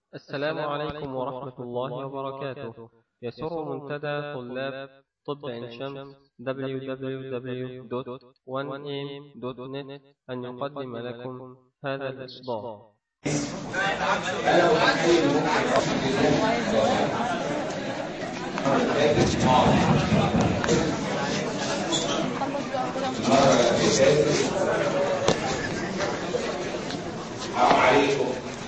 السلام عليكم ورحمة الله وبركاته يسر منتدى طلاب طب عين شمس www.1am.net أن يقدم لكم هذا الإصدار السلام عليكم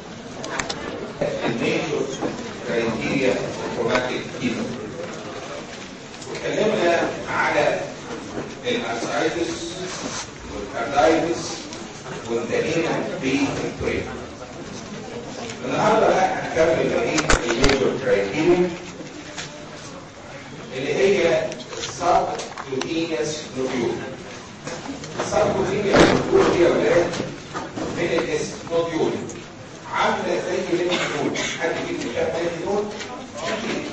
الميجور كرايتيريا اوتوماتيك كيمو واتكلمنا على الارثرايتس والكاردايتس وانتهينا بالبريك النهارده بقى هنكمل بقيه الميجور كرايتيريا اللي هي السب كوتينيوس نوديول السب كوتينيوس نوديول دي يا ولاد من الاسم نوديول عامله زي الليمفنود حد كده شاف الليمفنود اكيد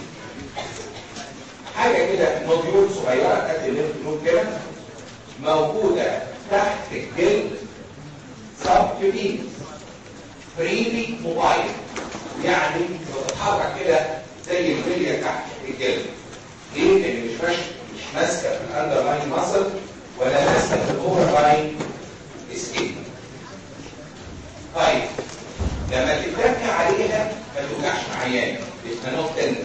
حاجه كده نوديول صغيره قد الليمفنود كده موجوده تحت الجلد سبكيوتينيوس فريلي موبايل يعني بتتحرك كده زي الفيليا تحت الجلد ليه؟ لان مش مش مش ماسكه في الاندرلاين ماسل ولا ماسكه في الاوفر لاين سكين طيب لما تتك عليها ما توجعش عيان يبقى نوت تندر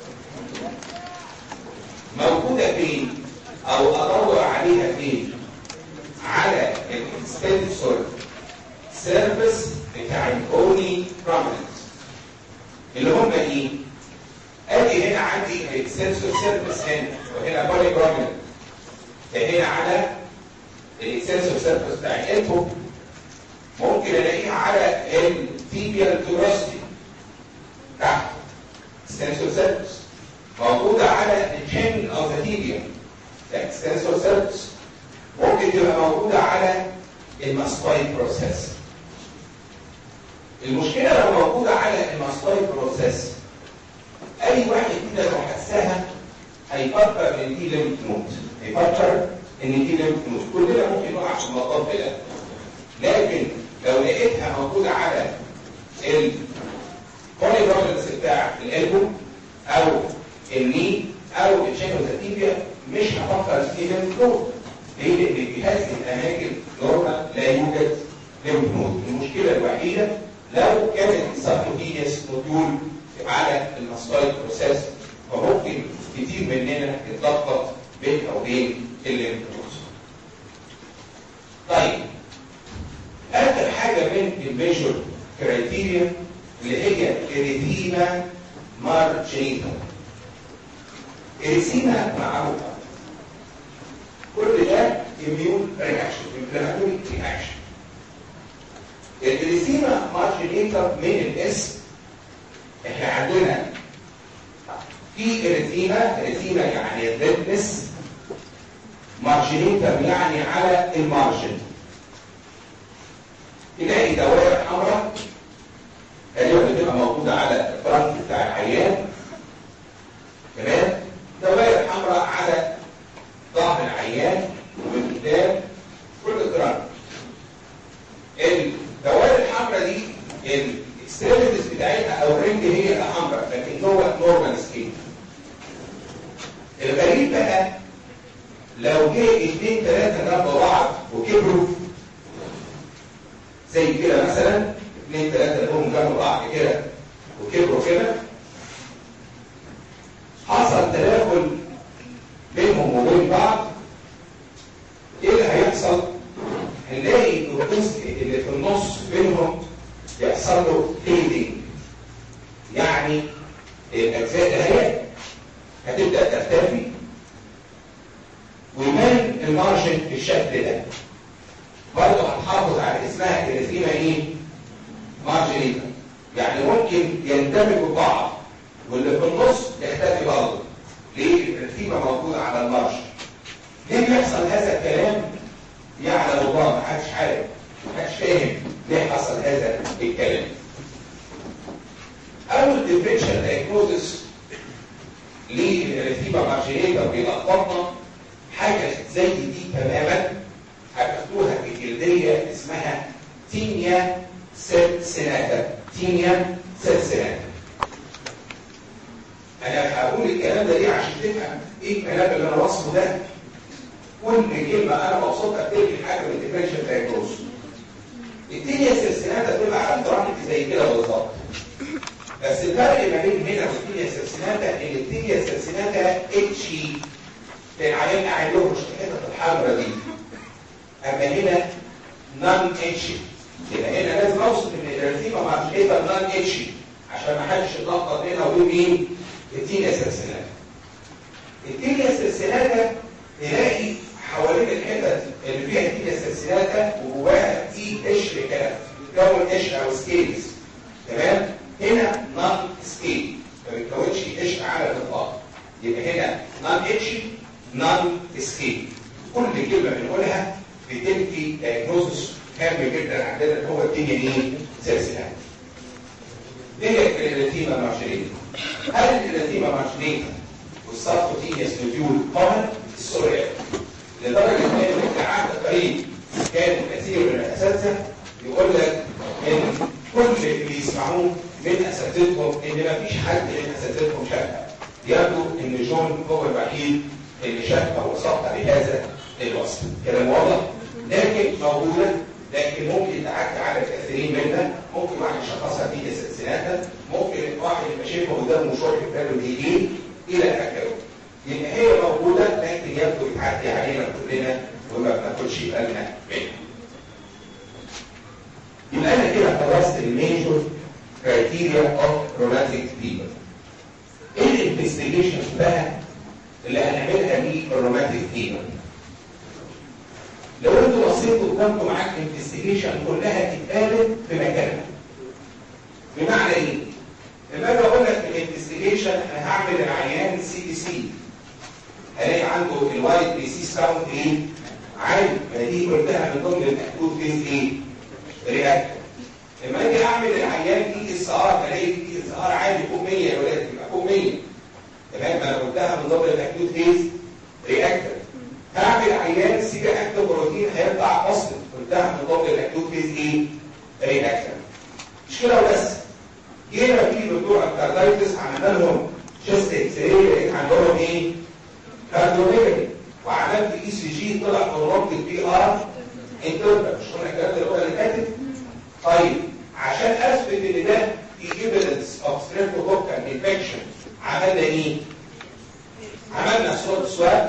موجوده فين او ادور عليها فين على الاكستنسور سيرفيس بتاع الكوني برومننت اللي هم ايه ادي هنا عندي الاكستنسور سيرفيس هنا وهنا بولي برومننت هنا على الاكستنسور سيرفيس بتاع الالبو ممكن الاقيها على التيبيال توروستي تحت اكستنسور سيرفيس موجوده على الجين اوف ذا تيبيا اكستنسور سيرفيس ممكن تبقى موجوده على الماسكويد بروسيس المشكله لو موجوده على الماسكويد بروسيس اي واحد كده لو حسها هيفكر ان دي ليمف نود هيفكر ان دي ليمف نود كلنا ممكن نقع في المطب ده لكن لو لقيتها موجوده على البوليبروبلز بتاع الالبو او الني او الشينوزاتيبيا مش هفكر في ليمف نود ليه؟ لان في هذه الاماكن نورمال لا يوجد ليمف نود المشكله الوحيده لو كانت سبكوتينيوس نودول على الماستويد بروسيس فممكن كتير مننا يتلخبط بينها وبين الليمف نود طيب اخر حاجه من الميجور كرايتيريا اللي هي اريثيما مارجينيتا اريثيما معروفه كل ده اميون رياكشن انفلاماتوري رياكشن الاريثيما مارجينيتا من الاسم احنا عندنا في اريثيما اريثيما يعني الريدنس مارجينيتا يعني على المارجن تلاقي دوائر حمراء غالبا بتبقى موجوده على الفرنك بتاع العيان تمام دوائر حمراء على ظهر العيان ومن قدام كل الترنك الدوائر الحمراء دي الاكستريميتيز بتاعتها او الرنج هي اللي حمراء لكن هو نورمال سكين الغريب بقى لو جه اثنين ثلاثه جنب بعض وكبروا زي كده مثلا اثنين ثلاثة لهم جنب بعض كده وكبروا كده حصل تداخل بينهم وبين بعض ايه اللي هيحصل؟ هنلاقي الجزء اللي في النص بينهم يحصل له فيدنج يعني الاجزاء دهيت هتبدا تختفي ويبان المارجن بالشكل ده برضه هنحافظ على اسمها الاريثيما ايه؟ مارجريتا يعني ممكن يندمجوا ببعض واللي في النص يختفي برضه ليه؟ الاريثيما موجوده على المارجن ليه بيحصل هذا الكلام؟ يعلم الله ما حدش عارف ما حدش فاهم ليه حصل هذا الكلام اول ديفرنشال دايجنوزس للاريثيما مارجريتا بيلخبطنا حاجه زي دي تماما هتاخدوها في الجلديه اسمها تينيا سيناتا تينيا سلسلات انا هقول الكلام ده ليه عشان تفهم ايه الكلام اللي انا وصفه ده كل كلمه انا مبسوطه بتلقي حاجه من الديفرنشال دايجنوز الدنيا سلسلات بتبقى على الدرامت زي كده بالظبط بس الفرق ما بين هنا والدنيا سلسلاتا ان الدنيا سلسلاتا اتشي العيان قاعد له مش الحته الحمراء دي اما هنا نون اتشي يبقى هنا لازم اوصف ان الرتيبه مع الحته نون اتشي عشان ما حدش يتلخبط بينها وبين مين؟ الدنيا سلسلاتا الدنيا سلسلاتا تلاقي حوالين الحتت اللي فيها الدنيا سلسلاتا وجواها في قشر كده بتكون قشر او سكيلز تمام؟ هنا نون سكيل ما بتكونش قشر على الاطلاق يبقى هنا نون اتش نون سكيل كل كلمه بنقولها بتلقي دايجنوزس هام جدا عندنا اللي هو الدنيا ايه؟ سلسلات. ديت الريتيما مارشلين هل الريتيما مارشلين والسبكوتينيوس نوديول كومن؟ السوريال لدرجه ان في العهد القريب كان كثير من الاساتذه يقول لك ان كل اللي يسمعوه من اساتذتهم ان ما فيش حد من اساتذتهم شافها يبدو ان جون هو الوحيد اللي شافها وصفها بهذا الوصف كلام واضح لكن موجوده لكن ممكن تعدي على الكثيرين منها ممكن واحد يشخصها في سلسلاتها ممكن واحد يبقى شايفها قدامه مش واخد باله دي ايه الى اخره يبقى هي موجوده لكن يبدو بتعدي علينا كلنا وما بناخدش بالنا منها يبقى انا كده خلصت الميجور كرايتيريا اوف روماتيك فيبر ايه الانفستيجيشن بقى اللي هنعملها للروماتيك فيبر لو انتوا بصيتوا قدامكم معاك انفستيجيشن كلها اتقالت في مكانها بمعنى ايه؟ لما اجي اقول لك في الانفستيجيشن انا هعمل العيان سي بي سي الاقي عنده الوايت بي سي ساوند ايه؟ عالي ما دي قلتها من ضمن الاكتوب فيز ايه؟ رياكت لما اجي اعمل العيان دي اس ار الاقي دي اس ار عالي فوق 100 يا ولاد يبقى فوق 100 تمام انا قلتها من ضمن الاكتوب فيز رياكتر هعمل عيان سيجا اكتو بروتين هيطلع اصل قلتها من ضمن الاكتوب فيز ايه؟ رياكتر مش كده وبس جينا في بتوع الكاردايتس عملنا لهم شيست اكس راي لقيت عندهم ايه؟ كارديوميجالي وعملت اي سي جي طلع قربت البي ار انترنال مش قلنا الكلام ده اللي فاتت؟ طيب عشان اثبت ان ده في ايفيدنس اوف ستريبتوكوكال انفكشن عملنا ايه؟ عملنا صوت سواب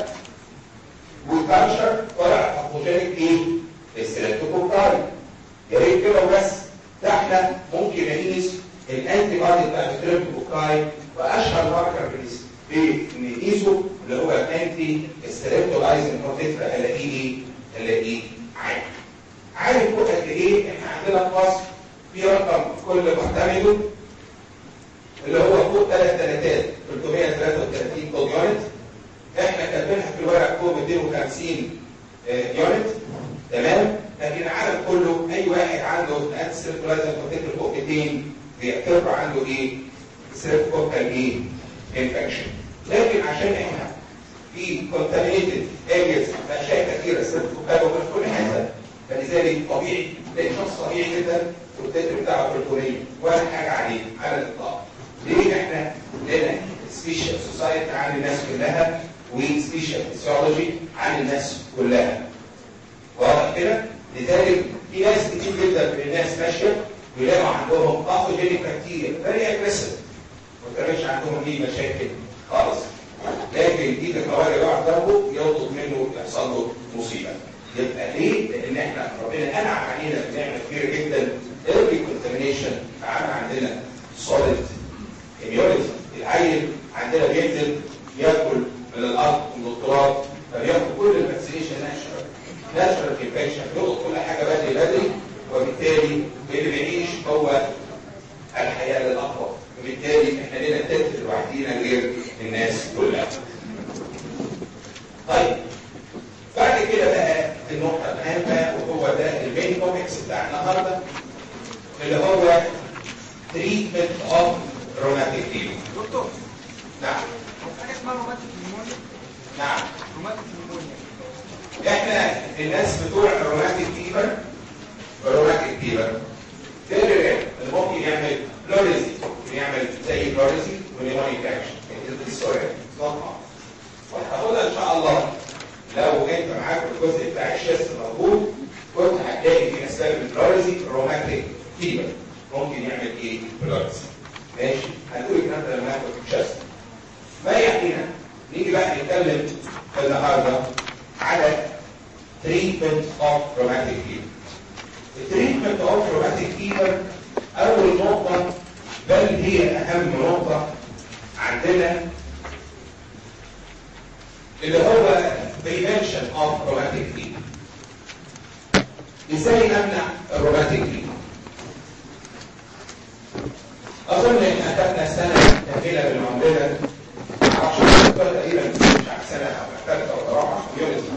والكالشر طلع باثوجينيك ايه؟ الستريبتوكوكال يا ريت كده وبس ده احنا ممكن نقيس الانتي بادي بتاع الستريبتوكوكاي واشهر ماركر بنقيسه اللي هو الانتي ستريبتولايزنج بروتيكتور الاقيه ايه؟ الاقيه عالي عارف فوق قد ايه احنا عندنا في مصر في رقم كل معتمده اللي هو فوق ثلاث ثلاثات 333 كود يونت احنا كاتبينها في الورق فوق 250 يونت تمام لكن العالم كله اي واحد عنده انت سيركولايزر بروتيكتور فوق 200 بيعتبر عنده ايه؟ سيركوكال ايه؟ انفكشن لكن عشان احنا في كونتامينيتد ارياز اشياء كثيره سيركوكال وفي كل حته فلذلك طبيعي تلاقي شخص طبيعي جدا والتتر بتاعه 300 ولا حاجه عليه على الاطلاق. ليه احنا لنا سبيشال سوسايتي عن الناس كلها وسبيشال فيسيولوجي عن الناس كلها. واضح كده؟ لذلك في ناس كتير جدا من الناس ماشيه ويلاقوا عندهم باثوجينيك بكتيريا فيري اجريسيف ما كانش عندهم دي مشاكل خالص. لكن دي الخوارج يقع ضربه يطلب منه يحصل له مصيبه. يبقى ليه؟ لان احنا ربنا انعم علينا بنعمه كبيره جدا ايرلي كونتامينيشن فعمل عندنا سوليد اميونيتي العيل عندنا بينزل ياكل من الارض من التراب فبياخد كل الفاكسينيشن ناتشرال ناتشرال انفكشن بيلقط كل حاجه بدري بدري وبالتالي اللي بيعيش هو الحياه للاقوى وبالتالي احنا لنا التالت لوحدينا غير الناس كلها. طيب بعد كده بقى النقطة الهامة وهو ده المين كوميكس بتاع النهارده اللي هو تريتمنت اوف روماتيك فيبر. دكتور نعم حاجه اسمها روماتيك نيمونيا نعم روماتيك نيمونيا احنا الناس بتوع الروماتيك فيبر الروماتيك فيبر فيري رير اللي ممكن يعمل بلوريزي بلوريزي ونيمونيك اكشن السؤال نقطة وهتاخدها ان شاء الله لو انت معاك الجزء بتاع الشيست موجود كنت هتلاقي في اسباب البلوريزي روماتيك فيبر ممكن يعمل ايه بلوريزي ماشي هنقول الكلام ده لما ناخد الشيست ما يعنينا نيجي بقى نتكلم النهارده على treatment of rheumatic fever التريتمنت اوف روماتيك فيبر اول نقطه بل هي اهم نقطه عندنا اللي هو prevention of rheumatic fever ازاي نمنع الروماتيك فيبر اظن ان اخذنا سنه كامله بالمعامله معرفش تقريبا مش عارف سنه او ثالثه او رابعه يونس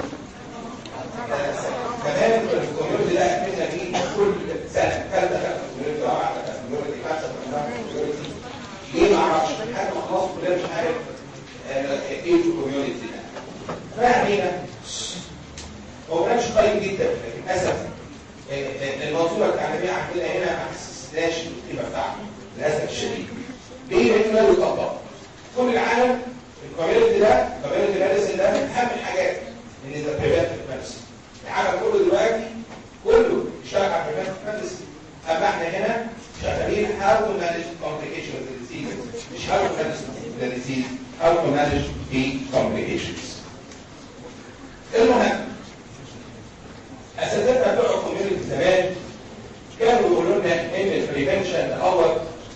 كمان الكوميونتي ده احنا فيه كل سنه ثالثه ثالثه كوميونتي رابعه ثالثه كوميونتي خمسه كوميونتي ليه ما اعرفش لحد ما خلاص كلنا مش عارف ايه الكوميونتي ده فاهمين هو كانش قريب جدا لكن للاسف المنظومه التعليميه عندنا هنا ما حسسناش بالقيمه بتاعته للاسف الشديد ليه؟ لان ده بيطبق كل العالم الكوميونتي ده الكوميونتي ميديسن ده من اهم الحاجات ان ده بريفنتيف ميديسن العالم كله دلوقتي كله بيشتغل على بريفنتيف ميديسن اما احنا هنا شغالين how to manage complications of the disease مش how to manage the disease how to manage the complications المهم اساتذتنا بتوع الكوميونتي زمان كانوا يقولوا لنا ان البريفنشن الاول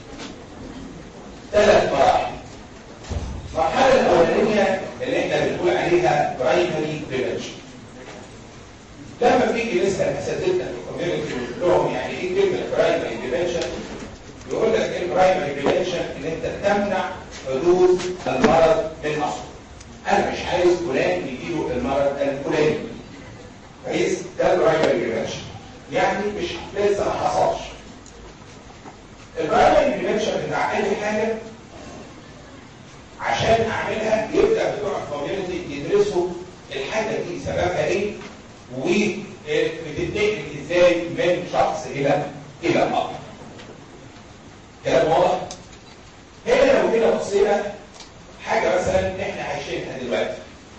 ثلاث مراحل المرحله الاولانيه اللي احنا بنقول عليها برايمري بريفنشن لما بنيجي نسال اساتذتنا في الكوميونتي ونقول لهم يعني ايه كلمه برايمري بريفنشن يقول لك ايه البرايمري بريفنشن ان انت تمنع حدوث المرض من اصله انا مش عايز فلان يجيله المرض الفلاني كويس ده البرايمري بريفنشن يعني مش لسه ما حصلش البرايمري بريفنشن بتاع اي حاجه عشان اعملها يبدا بتوع الكوميونتي يدرسوا الحاجه دي سببها ايه وبتتنقل ازاي من شخص الى الى اخر كلام واضح هنا لو كده بصينا حاجه مثلا احنا عايشينها دلوقتي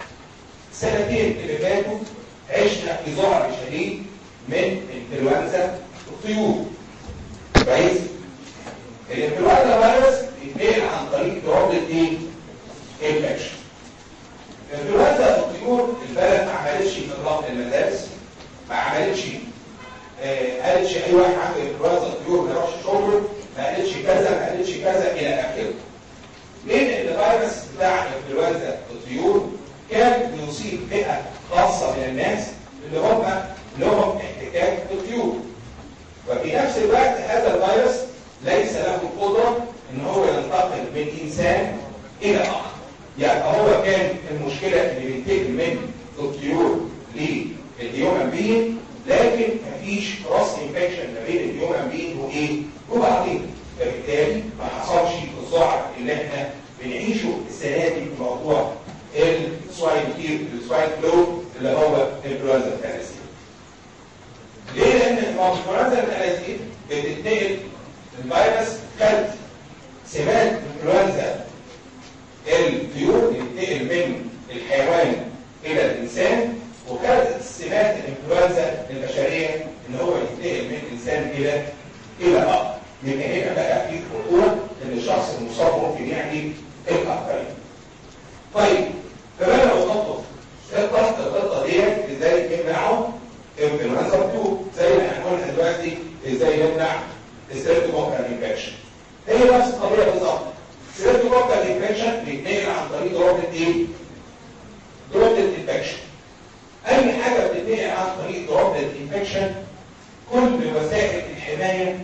سنتين اللي فاتوا عشنا في ذعر شديد من انفلونزا الطيور كويس الانفلونزا فيروس بيتنقل عن طريق عقده ايه انفكشن انفلونزا الطيور البلد ما عملتش اطلاق المدارس ما عملتش آه قالتش اي واحد عنده انفلونزا الطيور ما يروحش شغله ما قالتش كذا ما قالتش كذا الى اخره لان الفيروس بتاع انفلونزا الطيور كان بيصيب فئه خاصه من الناس اللي هم لهم احتكاك بالطيور وفي نفس الوقت هذا الفيروس ليس له القدره ان هو ينتقل من انسان الى اخر يعني هو كان المشكله اللي بينتقل من الطيور للهيومن بين لكن مفيش راس انفكشن ما بين الهيومن بين وايه وبعدين فبالتالي ما حصلش الذعر اللي احنا بنعيشه السنه دي في موضوع السواين فير السواين فلو اللي هو انفلونزا الثلاثين ليه لان الانفلونزا الثلاثين بتتنقل الفيروس خد سمات انفلونزا الطيور ينتقل من الحيوان الى الانسان وكانت سمات الانفلونزا البشريه ان هو ينتقل من انسان الى الى اخر يبقى هنا بقى في خطوره ان الشخص المصاب ممكن يعدي الاخرين. طيب كمان لو خطط الخطه الخطه ديت ازاي يمنعوا انفلونزا الطيور زي ما احنا قلنا دلوقتي ازاي نمنع السيرتوكوكال انفكشن. هي نفس القضيه بالظبط. السيرتوكوكال انفكشن بيتنقل عن طريق دروبلت ايه؟ دروبلت انفكشن. اي حاجه بتتنقل عن طريق دروبلت انفكشن كل وسائل الحمايه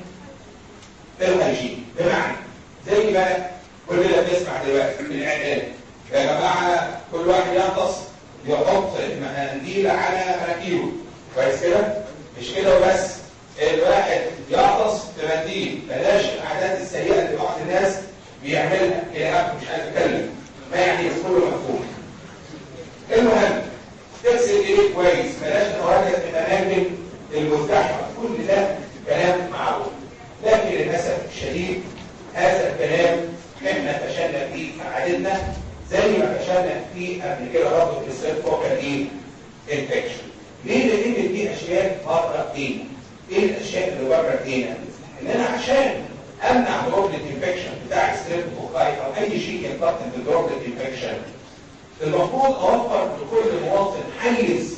الهيجين بمعنى زي ما كلنا بنسمع دلوقتي في الاعلام يا جماعه كل واحد يغطس يحط منديل على مناخيره كويس كده مش كده وبس الواحد يغطس بمنديل بلاش العادات السيئه اللي بعض الناس بيعملها الى اخره مش عايز اتكلم ما يعني كله مفهوم المهم تغسل ايديك كويس بلاش تتواجد في الاماكن المزدحمه كل ده كلام معروف لكن للاسف الشديد هذا الكلام احنا عددنا زي ما كشفنا في قبل كده برضه في السيرف فوكال ايه؟ انفكشن. ليه؟ لان دي اشياء بره ايدينا. ايه الاشياء اللي بره ايدينا؟ ان انا عشان امنع دروبلت انفكشن بتاع السيرف فوكاي او اي شيء يرتبط بالدروبلت انفكشن المفروض اوفر لكل مواطن حيز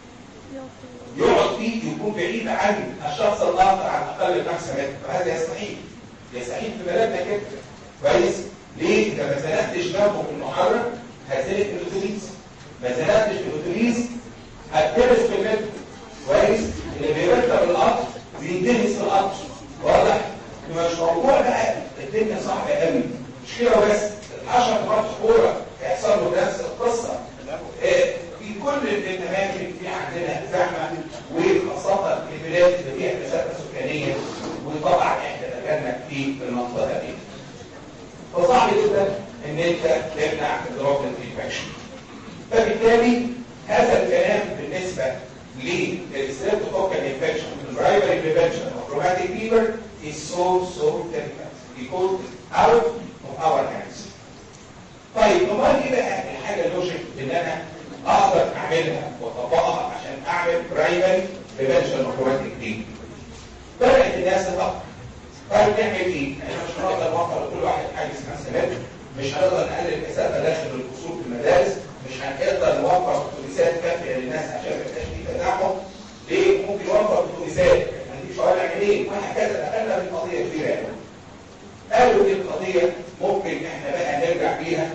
يقعد فيه يكون بعيد عن الشخص الاخر على الاقل بخمسة متر وهذا يستحيل يستحيل في بلدنا كده كويس ليه؟ اذا ما زنقتش جنبه في المحرك هتزنق في الاتوبيس ما زنقتش في الاتوبيس هتدرس في المتر كويس اللي بيركب القطر بيندهس في القطر واضح؟ مش موضوع بقى الدنيا صعبه قوي مش كده وبس العشر مرات كوره هيحصل له نفس القصه إيه، في كل الاماكن في عندنا زحمه وخاصه البلاد اللي فيها كثافه سكانيه وطبعا احنا دخلنا في المنطقه دي فصعب جدا ان انت تمنع الدروبلت انفكشن فبالتالي هذا الكلام بالنسبه للستريبتوكوكال انفكشن البرايمري بريفنشن of rheumatic fever is so so difficult because it's out of our hands طيب امال ايه بقى الحاجه اللوجيك ان انا اقدر اعملها واطبقها عشان اعمل برايمري بريفنشن اوف روماتيك فيفر بدات الناس تفكر طيب نعمل ايه؟ احنا مش هنقدر نوفر لكل واحد حاجه اسمها سمات مش هنقدر نقلل الكثافه داخل الفصول في المدارس مش هنقدر نوفر اتوبيسات كافيه للناس عشان ما يبقاش في تزاحم ليه؟ ممكن نوفر اتوبيسات ما عنديش شوارع عينين وهكذا دخلنا في قضيه كبيره قوي قالوا دي القضيه ممكن احنا بقى نرجع بيها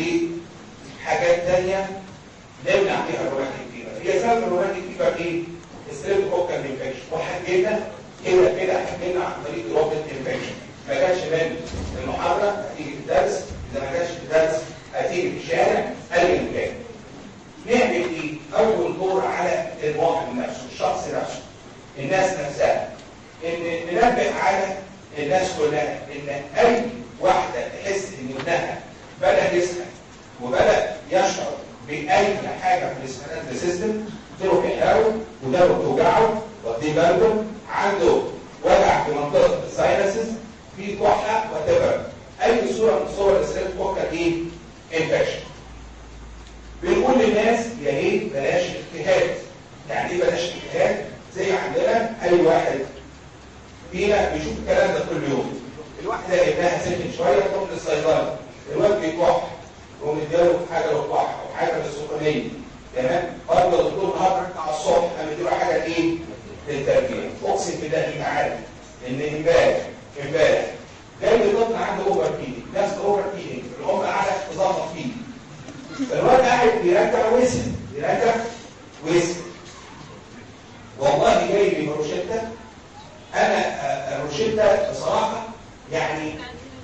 لحاجات تانية نمنع بيها الروماتيك فيبر هي سبب الروماتيك فيبر ايه؟ ستريبتوكوكال انفكشن وحجينا كده كده حجينا عن طريق دروبلت انفكشن ما جاتش من المحاضره هتيجي في الدرس اذا ما جاتش في الدرس هتيجي في الشارع ايا كان نعمل ايه؟ اول دور على الواحد نفسه الشخص نفسه الناس نفسها ان ننبه على الناس كلها ان اي واحده تحس ان ابنها بدا يسخن وبدا يشعر باي حاجه في الاسمنت سيستم تروح يحاول وده بتوجعه واخدين بالكم عنده وجع في منطقه الساينسز في كحه وتبر اي صوره من صور السيرت كوكا ايه؟ انفكشن بنقول للناس يا ريت بلاش اجتهاد يعني ايه بلاش اجتهاد؟ زي عندنا اي واحد فينا بيشوف الكلام ده كل يوم الواحده ابنها سخن شويه تروح للصيدله الواد بيكح يقوم مديله حاجه للكح او حاجه للسخونيه تمام قال له دكتور النهارده على الصبح انا مديله حاجه ايه؟ للتركيب اقسم بالله انت عارف ان امبارح امبارح جاي لي طفل عنده اوفر فيدنج نفس اوفر فيدنج الام قاعده تظبط فيه الواد قاعد بيرجع ويسن بيرجع ويسن والله جاي لي بروشته انا الروشته بصراحه يعني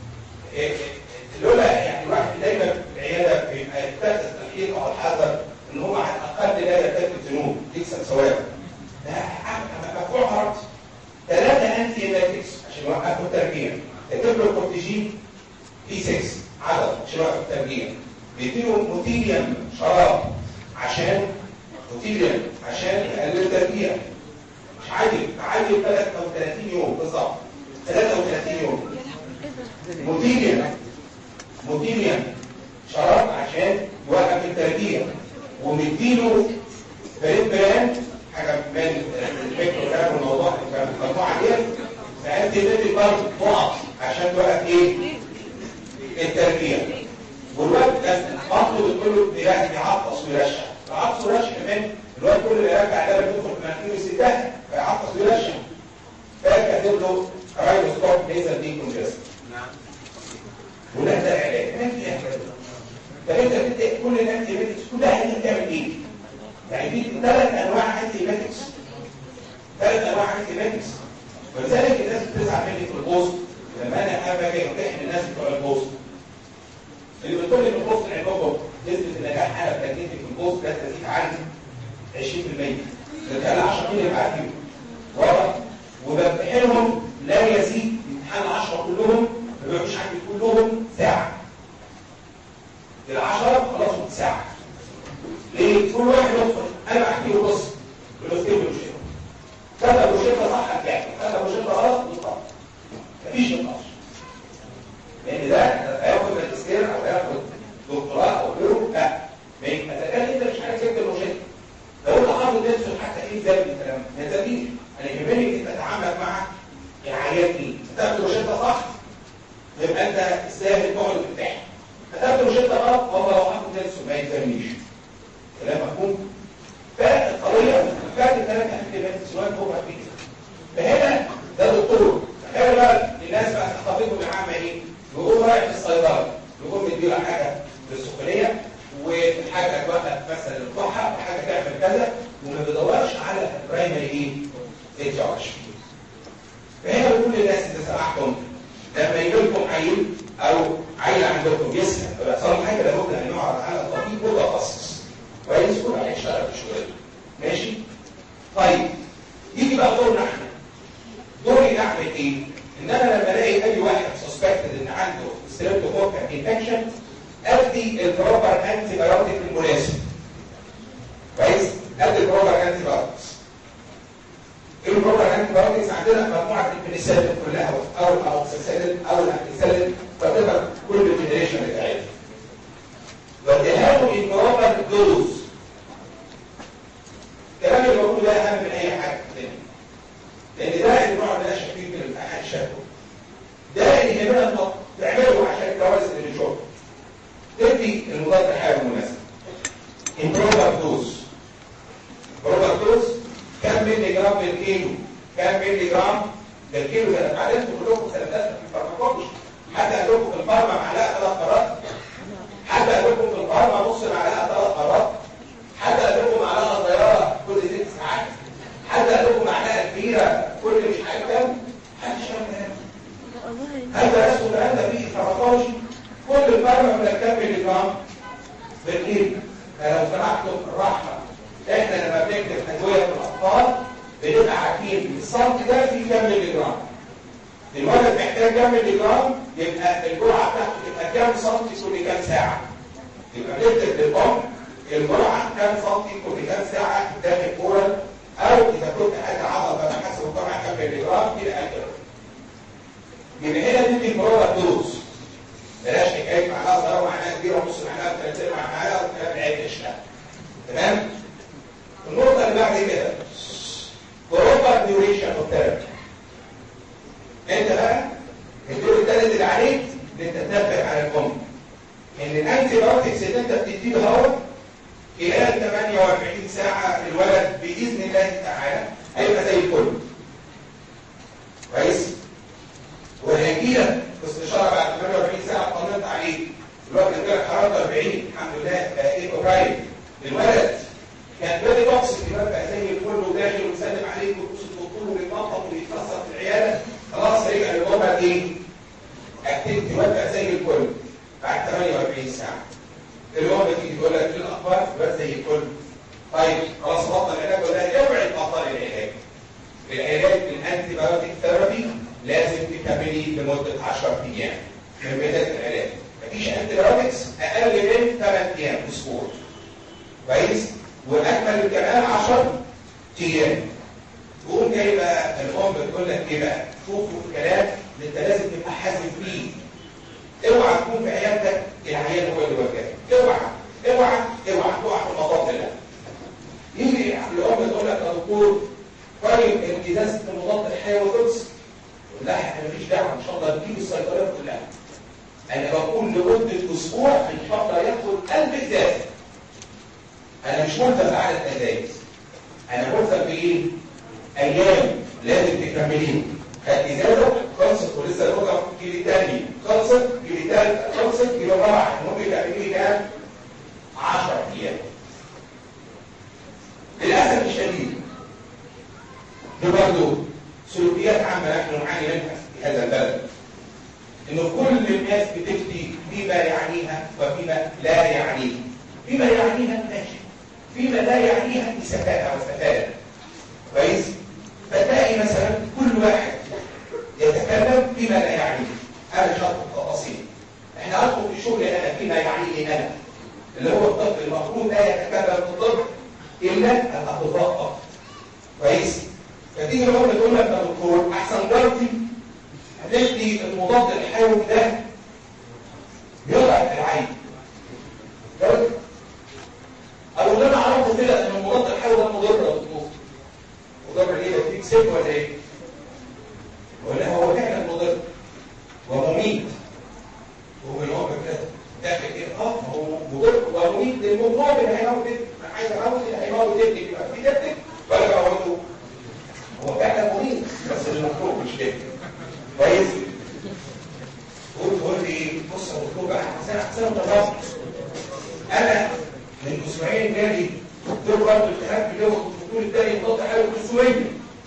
لولا يعني الواحد دايما في العياده بيبقى يتخذ التحقيق او الحذر ان هم على الاقل لا يرتكب ذنوب تكسب ثواب ده مدفوع مرض ثلاثه انتي ايماتكس عشان يوقفوا الترجيع يكتب له كورتيجين بي 6 عدد عشان يوقف الترجيع بيديله موتيليوم شراب عشان موتيليوم عشان يقلل الترجيع مش عادي عادي 33 يوم بالظبط 33 يوم موتيليوم موتيليوم شراب عشان يوقف الترجيع ومديله بريمبران حاجه من الميكرو كلام الموضوع المجموعه ديت فانت بدي برضه تقف عشان توقف ايه؟ الترجيع والواد كان برضه بتقول له بيعطس ويرشح يعطس ويرشح كمان الواد كل ما يرجع ده بيدخل في مناخيره ويسدها فيعطس ويرشح فكاتب له رايبو ستوب ليزر دي كونجست نعم وده ده العلاج ما في ايه طب انت بتدي كل الانتي بيوتكس كلها انت بتعمل ايه؟ يعني في ثلاث انواع انتي بيوتكس ثلاث انواع انتي بيوتكس ولذلك الناس بتزعل مني في البوست لما انا باجي امتحن الناس بتوع البوست اللي بتقول لي ان البوست عندكم نسبه النجاح انا بتكلمني في البوست لا تزيد عن 20% ده كان 10 مين يبقى فيهم واضح وبمتحنهم لا يزيد امتحان 10 كلهم ما بيبقوش عندي كلهم ساعه العشرة خلصوا ساعة ليه؟ كل واحد يدخل انا بحكي له قصه يقول له اكتب له روشته كتب روشته صح هتلاقي كتب روشته غلط يطلع مفيش نقاش لان ده هياخد ماجستير او هياخد يبقى انت تستاهل تقعد ترتاح كتبت روشته غلط والله لو هاخد نفسه ما يلزمنيش كلام مفهوم فالقضيه فات ثلاث احتمالات سؤال هو فيه فهنا ده دكتور تخيل بقى الناس بقى تخطبهم العامه ايه؟ يقوم رايح في الصيدله يقوم مديله حاجه للسخونيه وحاجه توقف مثلا الكحه وحاجه تعمل كذا وما بيدورش على البرايمري ايه؟ اتش فهنا بقول للناس اذا سمحتم لما يجي لكم عيل او عيل عندكم يسال ويحصل حاجه لابد ان نعرض على الطبيب متخصص كويس كل واحد يشتغل في شغله ماشي؟ طيب يجي بقى دورنا احنا دوري اعمل ايه؟ ان انا لما الاقي اي واحد سسبكتد ان عنده ستريبتوكوكال انفكشن ادي البروبر انتي بايوتيك المناسب كويس؟ ادي البروبر انتي بايوتكس البروبر انتي بايوتكس عندنا مجموعه البنسلين كلها او الاوكسيسيلين او الامبيسيلين فتبقى كل الجنريشن بتاعتها بديها له البروبر دوز الكلام اللي بقوله ده اهم من اي حاجه تاني لان ده النوع اللي انا شايفه من الامتحان شافه ده اللي يهمنا النقط تعمله عشان الكوارث اللي بنشوفها تدي المضاد الحيوي المناسب البروبر دوز بروبر دوز كم ملي جرام بالكيلو كم ملي جرام بالكيلو ده بعدين انتوا كلكم سنتات في الفارماكولوجي حد قال لكم في الفارما معلقه ثلاث مرات حد قال لكم في الفارما نص معلقه ثلاث مرات حد قال لكم معلقه صغيره كل ست ساعات حد قال لكم معلقه كبيره كل مش عارف كام محدش قال كلام هذا اسمه الكلام ده فيه الفارماكولوجي كل الفارما من كام ملي جرام بالكيلو لو سمحتوا الرحمه احنا لما بنكتب ادويه في الاطفال بنبقى عارفين الصمت ده فيه كام ملي جرام الولد محتاج كام ملي جرام يبقى الجرعه بتاعته تبقى كام سنتي كل كام ساعه يبقى بنكتب للام الجرعه كام سنتي كل كام ساعه داخل اورال او اذا كنت حاجه عضله بقى حسب الجرعه كام ملي جرام الى اخره يبقى هنا ندي المراره دوز بلاش حكايه معلقه صغيره ومعلقه كبيره ونص معلقه وثلاثين معلقه والكلام العيش ده تمام النقطه اللي بعد كده بروبر ديوريشن اوف ثيرابي انت بقى الدور الثالث اللي عليك ان انت تنبه على الام ان الانتي بايوتكس اللي انت بتديه هو خلال 48 ساعه الولد باذن الله تعالى هيبقى زي الفل كويس وهيجي لك استشاره بعد 48 ساعه طمنت عليه الولد كان جالك حراره 40 الحمد لله بقى ايه قريب الولد كان فيري توكسيك بقى زي الفل وداخل ويسلم عليك ويبص الدكتور ويتنطط ويتكسر في العياده خلاص رجع للوضع ايه؟ اكتيفيتي بقى زي الفل بعد 48 ساعه اليوم بتيجي تقول لك في الاخبار بس زي الفل طيب خلاص بطل العلاج ولا اوعي تبطل العلاج العلاج بالانتي بايوتيك ثيرابي لازم تكملي لمده 10 ايام من بدايه العلاج مفيش انتي بايوتكس اقل من 8 ايام اسبوع كويس واكمل كمان 10 ايام تقوم جاي بقى الام بتقول لك ايه بقى شوفوا الكلام اللي انت لازم تبقى حازم فيه اوعى تكون في عيادتك العيان هو اللي وجهك اوعى اوعى اوعى تقع في المطاف ده يجي الام تقول لك يا دكتور طيب امتداز المضاد الحيوي خلص لا احنا مفيش دعوه ان شاء الله نجيب الصيدليات كلها انا بقول لمده اسبوع ان شاء الله ياخد 1000 ازازه انا مش ملزم بعدد ازايز انا ملزم بايه؟ ايام لازم تكمليه خدت ازازه خلصت ولسه الوجع جيل تاني خلصت جيل تالت خلصت جيل رابع ممكن تعمليه كام؟ 10 ايام للاسف الشديد دي برضه سلوكيات عامه نحن نعاني منها في هذا البلد انه كل الناس بتفتي فيما يعنيها وفيما لا يعنيها فيما يعنيها ماشي فيما لا يعنيها بسفاهه وسفاله كويس فتلاقي مثلا كل واحد يتكلم فيما لا يعنيه انا مش هدخل تفاصيل احنا هدخل في شغلي انا فيما يعنيني انا اللي هو الطب المفروض لا يتكلم في الطب الا الاطباء فقط كويس فتيجي الام تقول لك يا دكتور احسن جارتي هتدي المضاد الحيوي ده يضعف العين جارتي او اللي انا اعرفه كده ان المضاد الحيوي ده مضر يا دكتور مضر ليه بتديك سم ولا ايه ولا هو فعلا مضر ومميت هو يقعد كده داخل كده اه هو مضر ومريض للموضوع اللي هيموت ابني انا عايز اموت اللي هيموت ابني يبقى في ابنك ولا بموته هو فعلا مريض بس المفروض مش ابني كويس قول قول لي ايه بص يا دكتور بقى احسن احسن تضافر انا من اسبوعين جالي دكتور برضه التهاب في اليوم الدكتور الثاني مضاد حيوي كسويه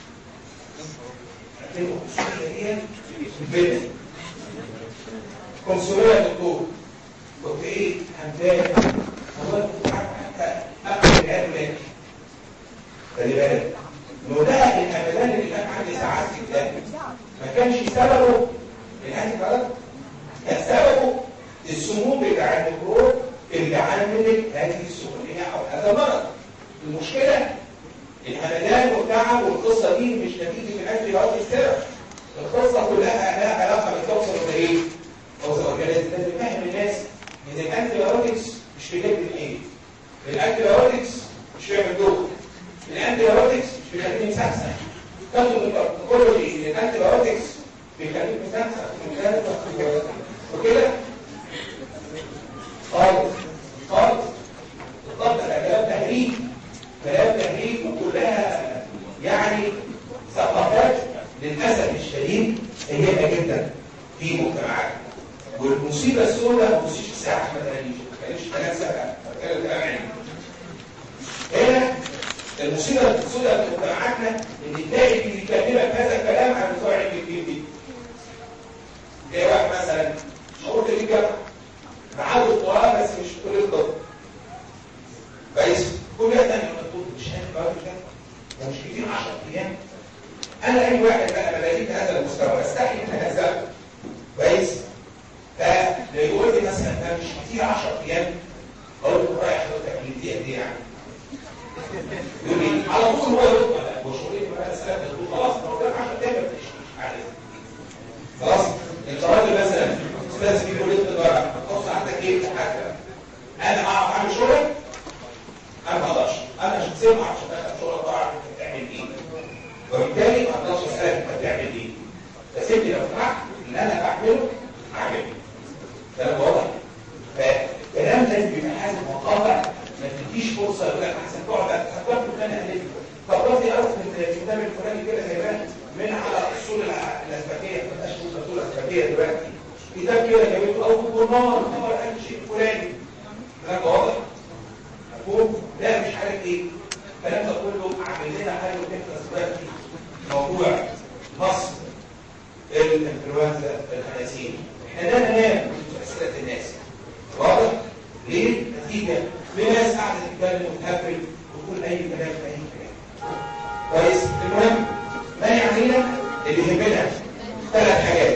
لكن الكسويه هي البدن كونسوليه يا دكتور قلت ايه همدان والله كنت عارف حتى اقل الان لك خلي بالك انه ده الهمدان اللي كان عندي ساعات في ده ما كانش سببه الهاتف غلط كان سببه السموم بتاع الميكروب اللي عامل هذه السخونيه او هذا المرض المشكله الهمدان والتعب والقصه دي مش نتيجه الاكل او السبب القصه كلها لها علاقه بالتوصل بايه؟ توصل اورجانيزم لازم نفهم الناس ان الانتيبيوتكس مش بيجيب الايه؟ الانتيبيوتكس مش بيعمل دور الانتيبيوتكس مش بيخليني مسخسخ تاخد من البروتوكولوجي ان الانتيبيوتكس بيخليك مسخسخ وكده خالص خالص بالضبط ده كلام تهريج كلام تهريج وكلها يعني ثقافات للاسف الشديد سيئه جدا في مجتمعاتنا والمصيبه السوداء ما تبصيش الساعه ما تقاليش ما تقاليش كلام سهل بتكلم كلام علمي هنا المصيبه السوداء في مجتمعاتنا ان تلاقي اللي بيكلمك هذا الكلام عن بتوع علم الدين دي زي واحد مثلا شعور في الجامعه معاه دكتوراه بس مش في كليه الطب كويس كليه ثانيه الطب مش عارف بقى كده ده مش كتير 10 ايام انا اي واحد بقى بلاقيه هذا المستوى استحي ان اهزقه كويس فيقول لي مثلا ده مش كتير 10 ايام اقول له رايح حضرتك من دي قد ايه يعني يقول لي على طول هو يقول لا هو شغلي بقى سنه تقول خلاص لو ده 10 ايام ما تشتغلش عليه خلاص انت راجل مثلا استاذ في كليه التجاره هتخص عندك ايه حاجه انا اعرف اعمل شغلك انا ما اقدرش انا شخصيا ما اعرفش ادخل شغلك اعرف انت بتعمل ايه وبالتالي ما اقدرش اسالك انت بتعمل ايه فسيبني لو سمحت اللي انا بعمله اعمله كلام واضح فالكلام لازم يبقى حاسم وقاطع ما تديش فرصه يقول لك احسن تقعد هتقعد فلان الف طب راضي اعرف ان الكتاب الفلاني كده جايباه من على اصول الاسبكيه ما تبقاش اصول الاسبكيه دلوقتي كتاب كده جايبه او بالنار خبر اي شيء فلاني كلام واضح مفهوم لا مش عارف ايه الكلام ده كله عامل لنا حاجه تكتس دلوقتي موضوع مصر الانفلونزا الخنازير احنا لا ننام من اسئله الناس واضح ليه نتيجه لناس قاعده تتكلم وتهبل وتقول اي كلام في اي كلام كويس المهم ما يعنينا اللي يهمنا ثلاث حاجات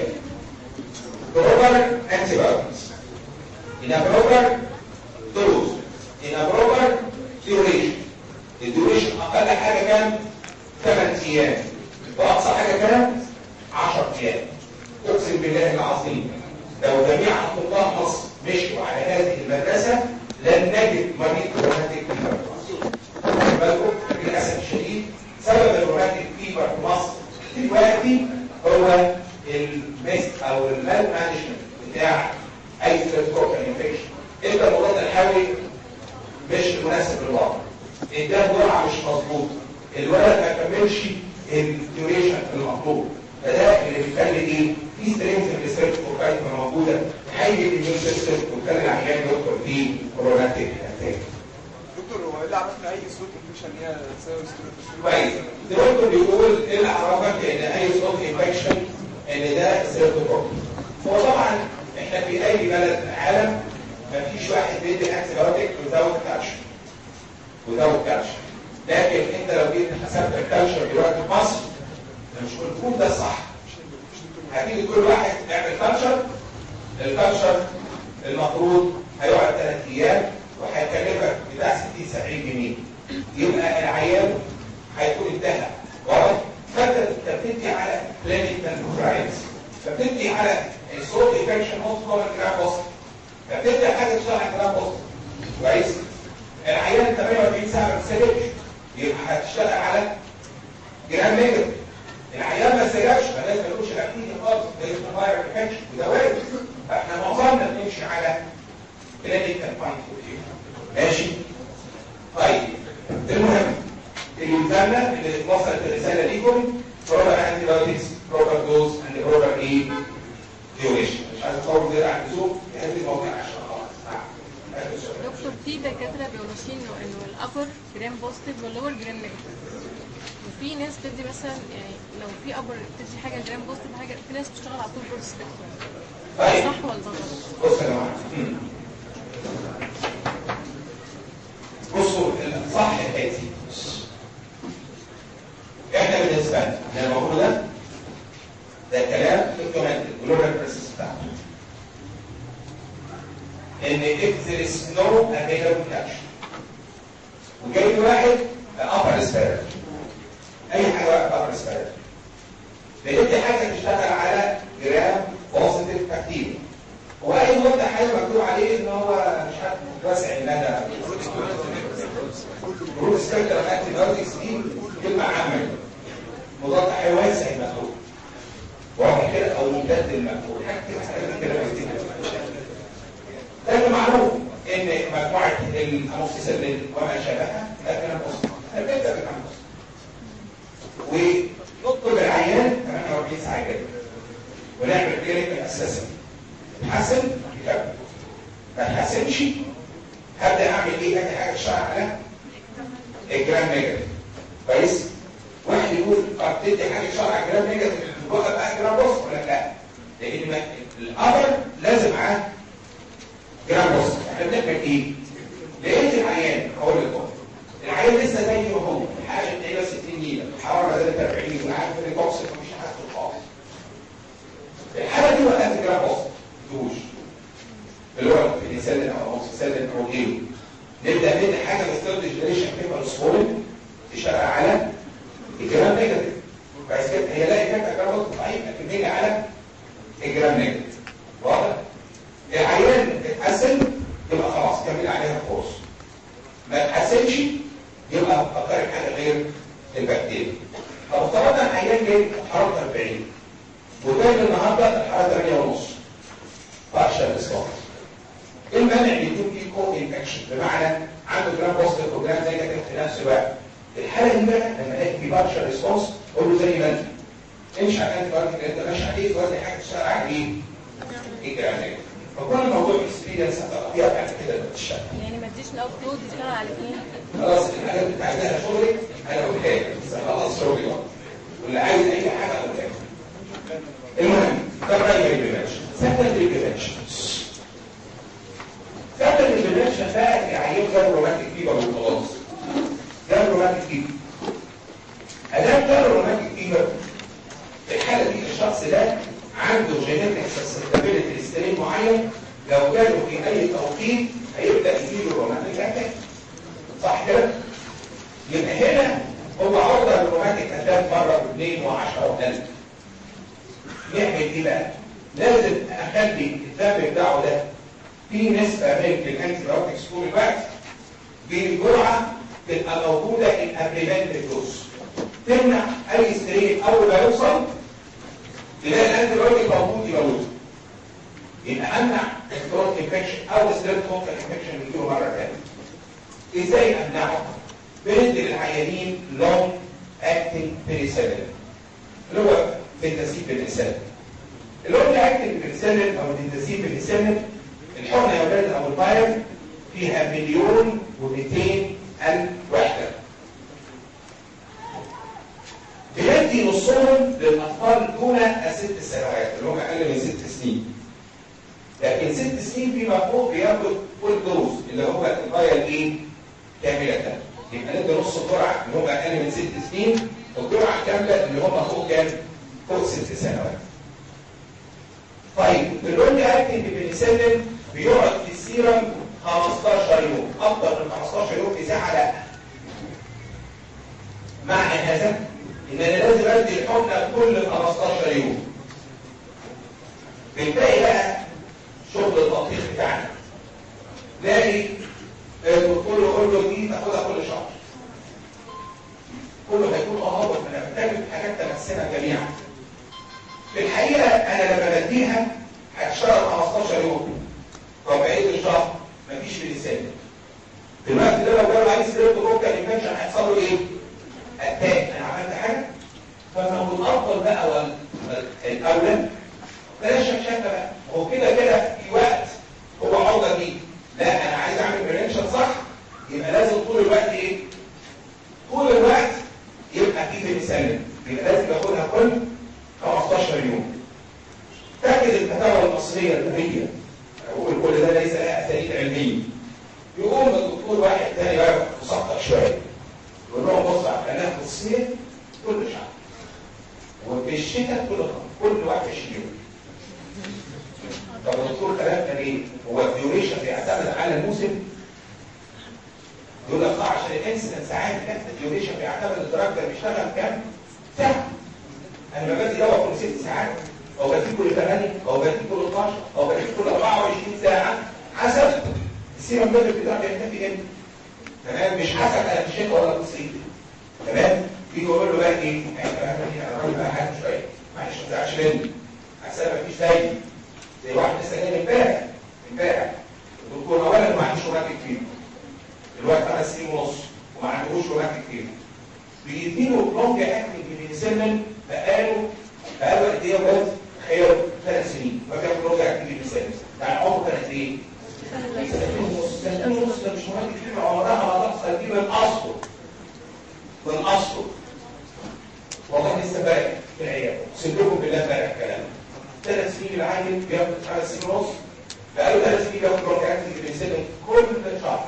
بروبر انتي بايوتكس ان بروبر دوز ان بروبر ديوريشن الديوريشن اقل حاجه كام 8 ايام واقصى حاجه كام 10 ايام اقسم بالله العظيم لو جميع اطباء مصر مشوا على هذه المدرسه لن نجد مريض روماتيك فيبر بالكم للاسف الشديد سبب الروماتيك فيبر في مصر دلوقتي هو الميست او المال مانجمنت بتاع اي ستريبتوكوكال انفكشن انت المضاد الحيوي مش مناسب للوضع اداه جرعه مش مظبوط الولد ما كملش الديوريشن المطلوب فده اللي بيخلي ايه في سترينز من الستريبتوكوكال موجوده تحيي الاميون سيستم وتخلي العيان يدخل في كوروناتيك اتاك دكتور هو ايه اللي عرفنا اي صوت انفكشن هي تساوي ستريبتوكوكال كويس الدكتور بيقول ايه اللي عرفك ان اي صوت انفكشن ان ده ستريبتوكوكال هو طبعا احنا في اي بلد في العالم ما فيش واحد بيدي انتي بايوتيك without كالشيوم without كالشيوم لكن انت لو جيت حسبت الكالشيوم دلوقتي في مصر مش كل ده صح هتيجي كل واحد يعمل كالشر الكالشر المفروض هيقعد ثلاث ايام وهيكلفك بتاع 60 70 جنيه يبقى العيان هيكون انتهى واضح فانت بتبتدي على كلينيكال برايس فبتدي على الصوت انفكشن هوست كومن جرام بوست فبتدي حاجه تشتغل على جرام بوست كويس العيان 48 ساعه ما بتسيبش يبقى هتشتغل على جرام نيجاتيف العيان ما سيبش فلازم ما يكونش الاكتيفيتي خالص ده اسمه فاير انفكشن وده وارد فاحنا معظمنا فاين ماشي طيب المهم اللي قدامنا اللي وصلت الرساله ليكم بروبر انتي بايوتكس بروبر دوز اند بروبر ايه ديوريشن مش عايز اطول زياده عن اللزوم هذه الموضوع عشان خلاص نعم. آخر سؤال. دكتور في دكاتره بيقولوا ماشيين انه انه الابر جرام بوزيتيف واللور جرام نيجاتيف وفي ناس بتدي مثلا يعني لو في ابر بتدي حاجه جرام بوزيتيف حاجه في ناس بتشتغل على طول برود سبيكتروم طيب صح ولا ده غلط؟ بص يا جماعه مم. بصوا الصح الاتي احنا بالنسبه لنا اللي انا بقوله ده ده كلام دوكيومنتد جلوبال بريسس بتاعته ان if there is no available cash وجاي واحد upper respiratory اي حاجه واقف upper respiratory بندي حاجه تشتغل على جرام بوزيتيف اكتيف واي مده حاجه مكتوب عليه ان هو مش عارف واسع المدى برود سبيكتر اكتيفيتيز دي كلمه عامه مضاد حيوي واسع المكتوب واضح كده او ممتد المكتوب حاجه كده حاجه كده بكتب ده اللي معروف ان مجموعه الاموكسيسيلين وما شابهها ده كلام بسيط هنبدا بكلام بسيط ونطلب العيان 48 ساعه كده ونعمل كلينيكال اسسمنت تحسن يكمل ما تحسنش هبدا اعمل ايه ادي حاجه تشتغل على الجرام نيجاتيف كويس واحد يقول طب تدي حاجه تشتغل على الجرام نيجاتيف تبقى بقى جرام بوست ولا لا لان ما- الابر لازم معاه جرام بوست احنا بنعمل ايه لقيت العيان هقول لكم العيان لسه زي ما هو حاجه تقريبا 60 نيله الحراره زادت 40 وعارف ان البوكس مش حاسه خالص الحاله دي وقفت جرام بوست دوش اللي هو الانسان او الانسان او غيره نبدا ندي حاجه للثيرد جنريشن بيبر سبورين تشتغل على الجرام نيجاتيف بس كده هي لا افكت جرام بوست ضعيف لكن نيجي على الجرام نيجاتيف واضح العيان اتحسن يبقى خلاص كمل عليها الكورس ما اتحسنش يبقى فكرك حاجه غير البكتيريا طب افترضنا العيان جاي حرارته 40 وكان النهارده الحراره 8 ونص فاكشن الاصابه ايه المانع ان يكون في كو انفكشن بمعنى عنده جرام بوزيتيف وجرام نيجاتيف في نفس الوقت الحاله دي بقى لما الاقي في بارشل ريسبونس قول له زي ما انت امشي على الانتي بايوتيك اللي انت ماشي عليه تودي حاجه تشتغل على ايه؟ ايه جرام نيجاتيف فكل الموضوع اكسبيرينس هتبقى فيها بعد كده لما تشتغل يعني ما تديش الاوت لود يشتغل على الاثنين خلاص الحاجات اللي عايزها شغلك انا قلتها لك بس خلاص شغلي بقى واللي عايز اي حاجه قلتها لك المهم ده برايمري بريفنشن سكندري بريفنشن سكندري بريفنشن بقى العيان جاب روماتيك فيبر وخلاص جاب روماتيك فيبر ادام جاب روماتيك فيبر في الحاله دي الشخص ده عنده جينيتك سسبتابيلتي لسترين معين لو جاله في اي توقيت هيبدا يجيله روماتيك اتاك صح كده؟ يبقى هنا هو عرضه للروماتيك اتاك مره واثنين وعشرة وألف نعمل ايه بقى؟ لازم اخلي الدم بتاعه ده في نسبه من الانتي بايوتكس طول الوقت بالجرعه تبقى موجوده الابريفنتيف دوز تمنع اي سترين اول ما يوصل تلاقي الانتي بايوتيك موجود يموت يبقى امنع الكرون انفكشن او ستريت كونتر انفكشن يجيله مره ثانيه ازاي امنعه؟ بندي للعيانين لونج اكتنج بنسلين اللي هو بنتسيب بنسلين اللونج اكتنج بنسلين او البنتسيب بنسلين الحقنه يا ولاد او الفاير فيها مليون و200 الف وحده بندي نصهم للاطفال دون الست سنوات اللي هم اقل من ست سنين لكن ست سنين فيما فوق بياخد فول دوز اللي هو الغايه الايه؟ كامله يبقى ندي نص الجرعه اللي هم اقل من ست سنين والجرعه كامله اللي هم فوق كام؟ فوق ست سنوات. طيب اللونج اكتنج بنسلم بيقعد في السيرم 15 يوم اكتر من 15 يوم في ساعه لا معنى هذا ان انا لازم ادي الحقنه كل 15 يوم بالتالي بقى شغل التطبيق بتاعنا تلاقي الدكتور يقول له دي تاخدها كل شهر كله هيكون اه انا بتعمل حاجات تمسنا جميعا في الحقيقه انا لما بديها هتشتغل 15 يوم طب بقيه الشهر مفيش بنسلين في الوقت ده لو جاله عايز سيرت كوكا انفكشن هيحصل له ايه؟ اتاك انا عملت حاجه فلو الافضل بقى وال- الاولى بلاش شكشكه بقى هو كده كده في وقت هو عوضه دي لا انا عايز اعمل بريفنشن صح يبقى لازم طول الوقت ايه؟ طول الوقت يبقى في بنسلين يبقى لازم ياخدها كل 15 يوم تأكد الفتاوى المصرية الأمية أقول كل ده ليس لها أساليب علمية يقوم الدكتور واحد تاني بقى مسقط شوية يقول لهم بص على الفنان في الصيف كل شهر وفي الشتاء كل خمس كل 21 يوم طب الدكتور كلام ايه؟ هو الديوريشن بيعتمد على الموسم يقول لك اه عشان الانسيدنس عادي كانت الديوريشن بيعتمد الدراج ده بيشتغل كام؟ ساعة انا بدي دواء كل ست ساعات او بدي كل 8 او بدي كل 12 او بدي كل 24 ساعه حسب السيرم ليفل بتاعك بيختفي امتى تمام مش حسب انا في الشتاء ولا في الصيف تمام يجي يقول له بقى ايه انا راجل بقى حاجه شويه معلش ما تزعلش مني احسن مفيش زيي زي واحد لسه جاي امبارح امبارح الدكتور اولا ما عندوش روماتيك فيبر الوقت خمس سنين ونص وما عندهوش روماتيك فيبر بيديله لونج اكتنج بنسلين بقاله بقاله قد ايه يا ولاد؟ تخيلوا ثلاث سنين ما كان لونج اكتنج بنسلين يعني عمره كان قد ايه؟ سنتين ونص سنتين ونص ده مش مهم كتير عمرها ما تحصل دي من اصله من اصله والله لسه امبارح في العياده اقسم لكم بالله امبارح الكلام ثلاث سنين العيل بياخد خمس سنين ونص بقاله ثلاث سنين بياخد لونج اكتنج بنسلين كل شهر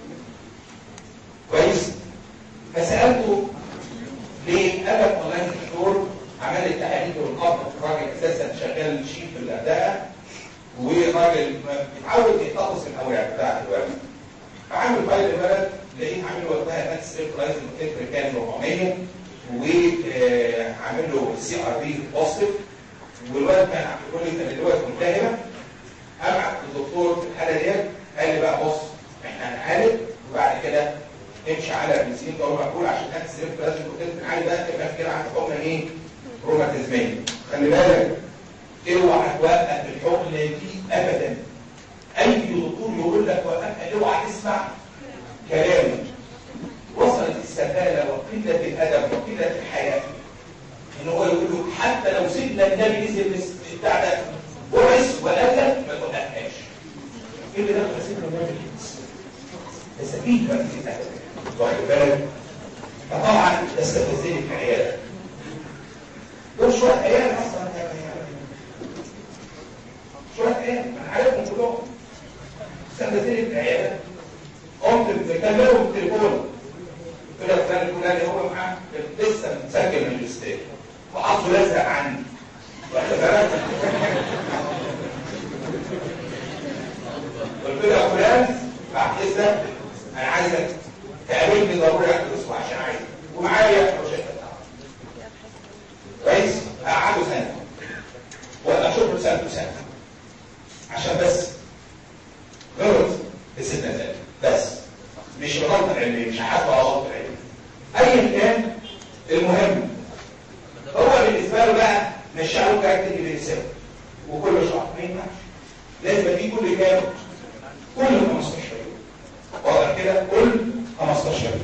كويس فسالته ليه؟ قال لك والله الدكتور عمل التحاليل والقبض الراجل اساسا شغال شيف في الغردقه وراجل متعود يخلص الاوراق بتاعت الولد فعامل فايل الولد لقيت عامل وقتها مات ستيبلايز التتر كان 400 وعامل له سي ار بي بوزيتيف والولد كان بيقول لي ان الولد ملتهبه ابعت للدكتور في الحاله ديت قال لي بقى بص احنا هنعالج وبعد كده امشي على البنسين ده مقبول عشان كانت السيرف لازم تكون عالي بقى تبقى كده عند حكم ايه؟ روماتيزميه خلي بالك اوعى توقف الحقن دي ابدا اي دكتور يقول لك وقفها اوعى تسمع كلامه وصلت السفاله وقله الادب وقله الحياه ان هو يقول له حتى لو سيدنا النبي نزل بتاع ده بعث وقتل ما توقفهاش ايه اللي دخل سيدنا النبي بس اكيد بقى في الادب واخد بالك فطبعا تستفزني في العياده دول شويه عيال اصلا شويه عيال انا عارفهم كلهم استفزني في العياده قمت بكلمهم بالتليفون قلت له فلان الفلاني هو معاه لسه مسجل ماجستير وحظه لازق عندي واخد بالك قلت له يا فلان بعد اذنك انا عايزك تقابلني ضروري اخر اسبوع عشان عايز ومعايا البروجكت بتاعه كويس اقعده سنه ولا اشوف له سنه سنه عشان بس غلط الست نزل بس مش غلط علمي مش حاسس على غلط علمي ايا كان المهم هو بالنسبه له بقى مش له كاركتر بالانسان وكل شهر ما ينفعش لازم في كل كام كل 15 يوم واضح كده كل 15 يوم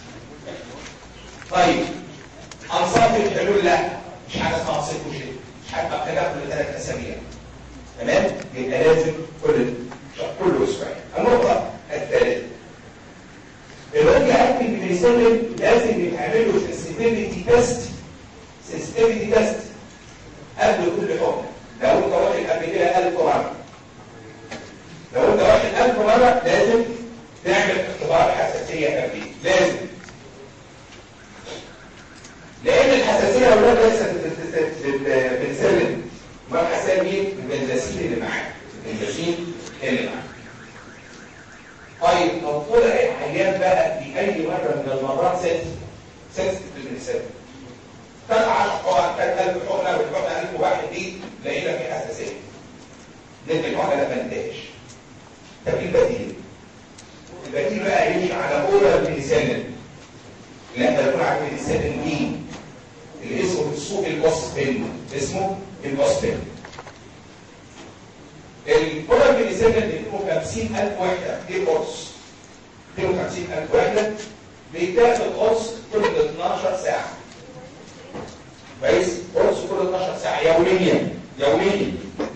طيب انصاف الحلول لا مش حاجه اسمها صيف وشتاء مش حاجه محتاجه كل ثلاث اسابيع تمام يبقى لازم كل كل اسبوعين النقطه الثالثه الرجل اكتب بيسلم لازم يتعمل له سنسيتيفيتي تيست سنسيتيفيتي تيست قبل كل حكم لو انت واخد قبل كده 1000 مره لو انت واخد 1000 مره لازم تعمل اختبار حساسيه قبليه لازم لان الحساسيه يا اولاد ليست بتسلم ما الحساسيه مين البنزاسين اللي معاك البنزاسين اللي معاك طيب لو طلع العيان بقى في اي مره من المرات سنس سنس بالانسان كان 10 حقن كان 1000 حقنه والحقنه 1000 واحد دي لقينا في حساسيه لان الحقنه ده ما انتهاش طب ايه البديل؟ البديل بقى يمشي على اورال بنسلين اللي احنا بنقول عليه بنسلين مين؟ اللي اسمه في السوق البوسفين اسمه البوسفين الاورال بنسلم 250000 وحده دي قرص 250000 وحده بيتاخد قرص كل 12 ساعه كويس قرص كل 12 ساعه يوميا يوميا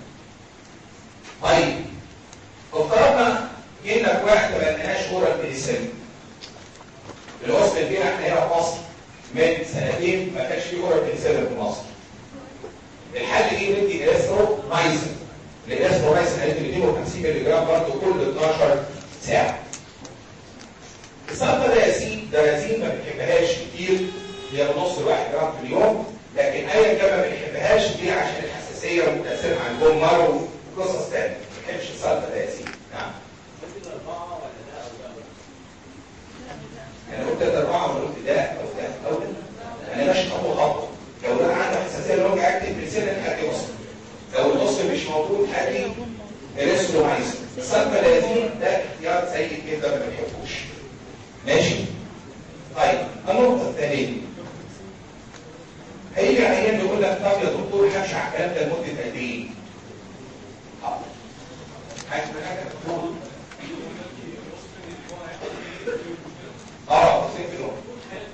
طيب افترضنا جينا في واحد ما لقيناش اورال بنسلين الوصف اللي فينا احنا هنا في مصر من سنتين ما كانش في اورال بنسلين في مصر الحل ايه ندي الاسترومايسين الاسترومايسين قالت 250 مللي جرام برضه كل 12 ساعه السلطه ديازين ديازين ما بنحبهاش كتير هي بنص الواحد جرام في اليوم لكن ايا كان ما بنحبهاش دي عشان الحساسيه وتاثيرها على الجمر وقصص ثانيه ما بنحبش السلطه ديازين نعم انا قلت ده اربعه ولا قلت ده او ده او ده انا ماشي خطوه خطوه لو ده عنده حساسيه لونج اكتف بريسيلين هدي وصل لو الوصل مش موجود هدي الاسلومايسين السلطه ديازين ده اختيار سيء جدا ما بنحبوش ماشي طيب النقطه الثانيه هيجي عيان يقول لك طب يا دكتور همشي على الكلام ده لمده قد ايه؟ حاضر عايز حاجه دكتور اه تصير في الوقت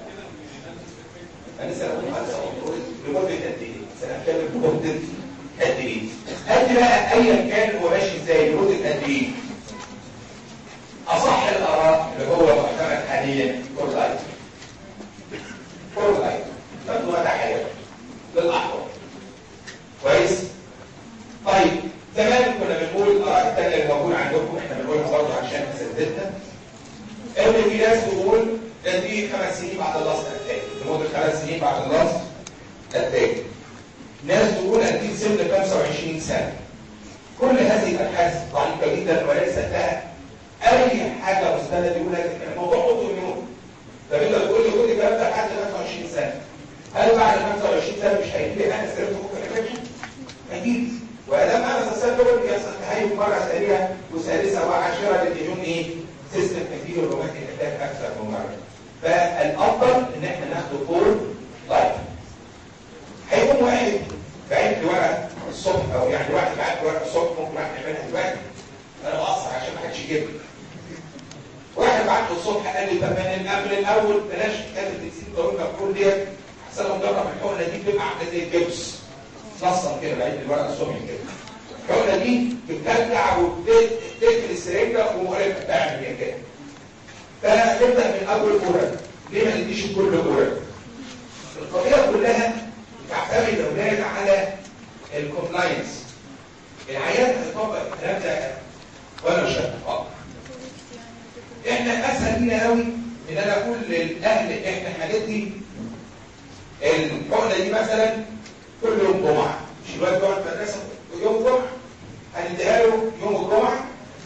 انا لسه بقول خمسه لمده قد ايه؟ سنتكلم لمده قد ايه؟ قد بقى ايا كان هو ماشي ازاي لمده قد ايه؟ اصح الاراء اللي هو معتمد حاليا كل لايت كل لايت تبدو مدى حياته للاحوال كويس؟ طيب زمان كنا بنقول الاراء الثانيه اللي موجوده عندكم احنا بنقولها برضه عشان اساتذتنا ان في ناس تقول ده دي خمس سنين بعد اللاست اتاك لمده خمس سنين بعد اللاست اتاك ناس تقول ان دي سن 25 سنه كل هذه الابحاث ضعيفه جدا وليس لها اي حاجه مستند يقول لك الموضوع اوتو اميون طب انت تقول لي كل الكلام ده لحد 25 سنه هل بعد 25 سنه مش هيجي لي انا سيرت ممكن اكيد وادام انا تسبب بيحصل تهيئ مره ثانيه وثالثه وعاشره للديون ايه؟ سيستم كتير وممكن يحتاج اكثر من مره فالافضل ان احنا ناخده فور لايف هيكون واحد بعت لي ورقه الصبح او يعني واحد بعت لي ورقه الصبح ممكن واحد يعملها دلوقتي انا بقصر عشان ما حدش يجيب واحد بعت له الصبح قال لي طب من قبل الاول بلاش كاتب تكسير قانون مفعول ديت احسن لو جرب الحقنه دي بتبقى عامله زي الجبس نصا كده بعت لي الورقه الصبح كده الحقنه دي بترجع وبتقفل السرنجه ومقربه بتعمل كده فنبدا من اول اورال ليه ما نديش كل اورال القضيه كلها تعتمد يا اولاد على الكومبلاينس العيان هيطبق الكلام ده ولا مش هيطبق احنا اسهل لينا قوي ان انا اقول للاهل احنا هندي الحقنه دي مثلا كل يوم جمعه مش الواد بيقعد في المدرسه يوم جمعه هنديها له يوم الجمعه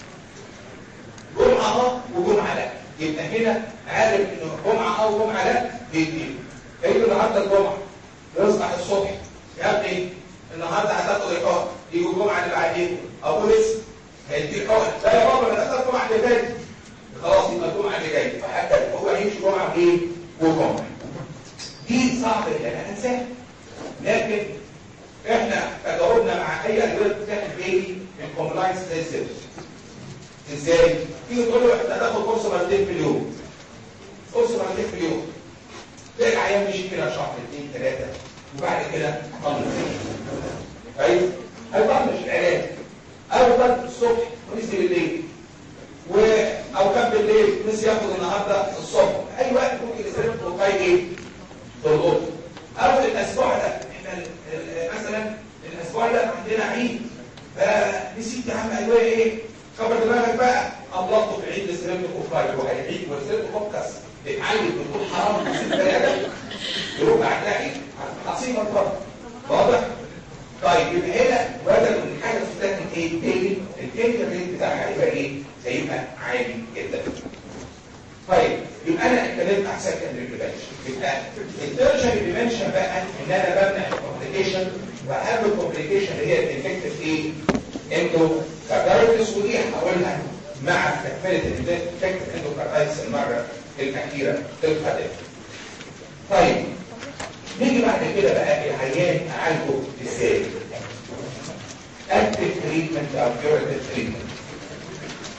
جمعه اه وجمعه لا يبقى هنا عارف انه جمعه اه وجمعه لا بيديله هيجي النهارده الجمعه يصبح الصبح يا ابني النهارده هتاخد ايقاف يجي الجمعه اللي بعدين ابو لسه هيديك حقن لا يا بابا انا اخدت الجمعه اللي فاتت خلاص يبقى الجمعه اللي جايه فحتى هو هيمشي جمعه وايه وجمعه دي صعبه ان انا انساها لكن احنا تجاوبنا مع اي ادويه بتاخد ايه الكومبلاينس سيستم ازاي تيجي تقول له انت هتاخد كورس مرتين في اليوم كورس مرتين في اليوم تلاقي العيان مشي كده شهر اثنين ثلاثه وبعد كده طنش كويس هيطنش العلاج او طنش الصبح ونزل بالليل و او كان بالليل نسي ياخد النهارده الصبح اي وقت ممكن يستلم بروفايل ايه تلقط او الاسبوع ده احنا مثلا الاسبوع ده عندنا عيد فنسيت يا عم ادويه ايه كبر دماغك بقى اطلقته في عيد لسلمت بروفايل وهيعيد وسلمت فوكس بتعلم بتقول حرام نسيت بيانك يروح بعدها ايه عصيمه الفرق واضح طيب يبقى هنا بدل من حاجه تستخدم ايه تاني التاني الريت بتاعها هيبقى ايه هيبقى عالي جدا طيب يبقى انا اتكلمت عن سكندري بريفنشن يبقى التيرشري بريفنشن بقى ان انا بمنع الكومبليكيشن واهم الكومبليكيشن هي الانفكتيف ايه اندو كاردايتس ودي هقولها مع تكمله الانفكتيف اندو كاردايتس المره الاخيره في القادمه طيب نيجي بعد كده بقى العيان اعالجه ازاي اكتف تريتمنت او كيورتيف تريتمنت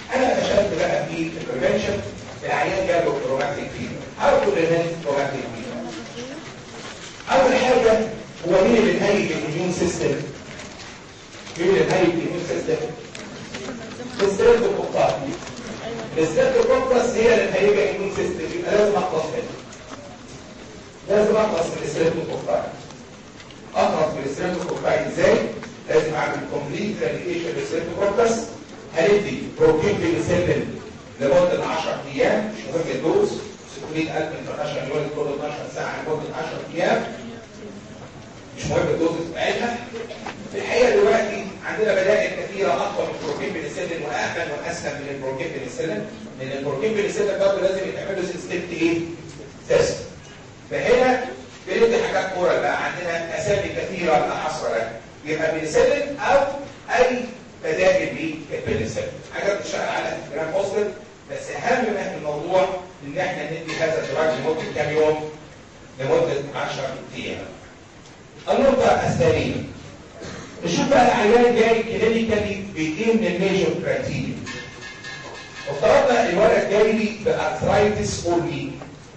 انا فشلت بقى في البريفنشن العيان جاله تروماتيك فيبر او بريفنت تروماتيك فيبر اول حاجه هو مين اللي بيهيج الاميون سيستم مين اللي بيهيج الاميون سيستم الستريبتوكوكاس الستريبتوكوكاس هي اللي بتهيج الاميون سيستم يبقى لازم اخلص منها لازم اخلص من الستريبتوكوكاس اخلص من الستريبتوكوكاس ازاي لازم اعمل كومبليت ريليكيشن للستريبتوكوكاس هندي بروتين بنسلين لمده 10 ايام مش مهم الدوز 600000 انترناشونال يونت كل 12 ساعه لمده 10 ايام مش مهم الدوز بتاعتها في الحقيقه دلوقتي عندنا بدائل كثيره اقوى من البروتين بنسلين وامن واسهل من البروتين بنسلين لان البروتين بنسلين برضه لازم يتعمل له سيستم ايه؟ تيست فهنا بندي حاجات كوره بقى عندنا اسامي كثيره لا حصر لها يبقى بنسلين او اي بدائل للبنسلين حاجه بتشتغل على جرام بوزيتيف بس اهم ما في الموضوع ان احنا ندي هذا الدراج لمده كام يوم لمده 10 ايام النقطه الثانيه نشوف بقى العيان جاي كلينيكالي بايه من الميجر كرايتيريا افترضنا الولد جاي لي بارثرايتس اورلي